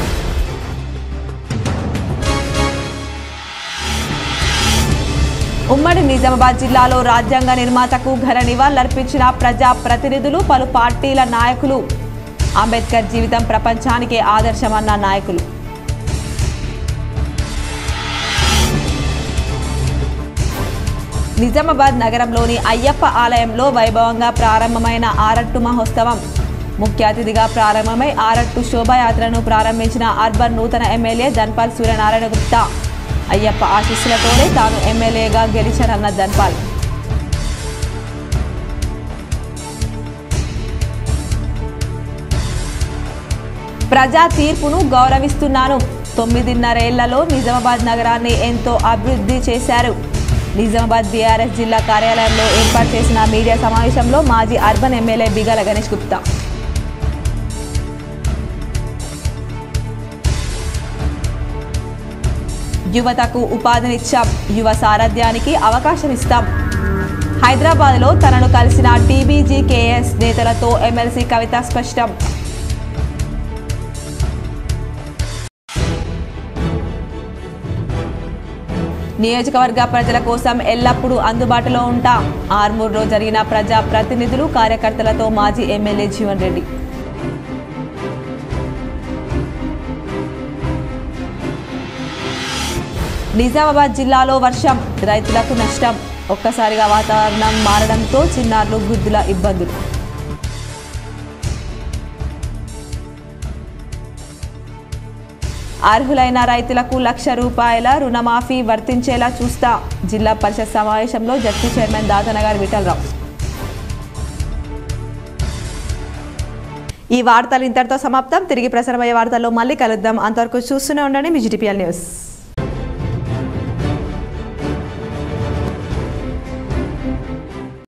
ఉమ్మడి నిజామాబాద్ జిల్లాలో రాజ్యాంగ నిర్మాతకు ఘన నివాళులర్పించిన ప్రజా ప్రతినిధులు పలు పార్టీల నాయకులు అంబేద్కర్ జీవితం ప్రపంచానికే ఆదర్శమన్న నాయకులు నిజామాబాద్ నగరంలోని అయ్యప్ప ఆలయంలో వైభవంగా ప్రారంభమైన ఆరట్టు మహోత్సవం ముఖ్య అతిథిగా ప్రారంభమై ఆరట్టు శోభాయాత్రను ప్రారంభించిన అర్బన్ నూతన ఎమ్మెల్యే ధన్పాల్ సూర్యనారాయణ గుప్తా అయ్యప్ప ఆశీస్సులతోనే తాను ఎమ్మెల్యేగా గెలిచానన్న ధన్పాల్ ప్రజా తీర్పును గౌరవిస్తున్నాను తొమ్మిదిన్నరేళ్లలో నిజామాబాద్ నగరాన్ని ఎంతో అభివృద్ధి చేశారు నిజామాబాద్ బీఆర్ఎస్ జిల్లా కార్యాలయంలో ఏర్పాటు చేసిన మీడియా సమావేశంలో మాజీ అర్బన్ ఎమ్మెల్యే బిగల గణేష్ గుప్తా యువతకు ఉపాధినిచ్చాం యువ సారథ్యానికి అవకాశం ఇస్తాం హైదరాబాద్లో తనను కలిసిన టీబీజీకేఎస్ నేతలతో ఎమ్మెల్సీ కవిత స్పష్టం నియోజకవర్గ ప్రజల కోసం ఎల్లప్పుడూ అందుబాటులో ఉంటాం ఆర్మూర్లో జరిగిన ప్రజా ప్రతినిధులు కార్యకర్తలతో మాజీ ఎమ్మెల్యే జీవన్ రెడ్డి నిజామాబాద్ జిల్లాలో వర్షం రైతులకు నష్టం ఒక్కసారిగా వాతావరణం మారడంతో చిన్నారులు వృద్ధుల ఇబ్బందులు అర్హులైన రైతులకు లక్ష రూపాయల రుణమాఫీ వర్తించేలా చూస్తా జిల్లా పరిషత్ సమావేశంలో జడ్పీ చైర్మన్ దాతనగర్ విఠలరావు ఈ వార్తలు ఇంతటితో సమాప్తం తిరిగి ప్రసారమయ్యే వార్తల్లో మళ్ళీ కలుద్దాం అంతవరకు చూస్తూనే ఉండండి మీ జిటిపిఎల్ న్యూస్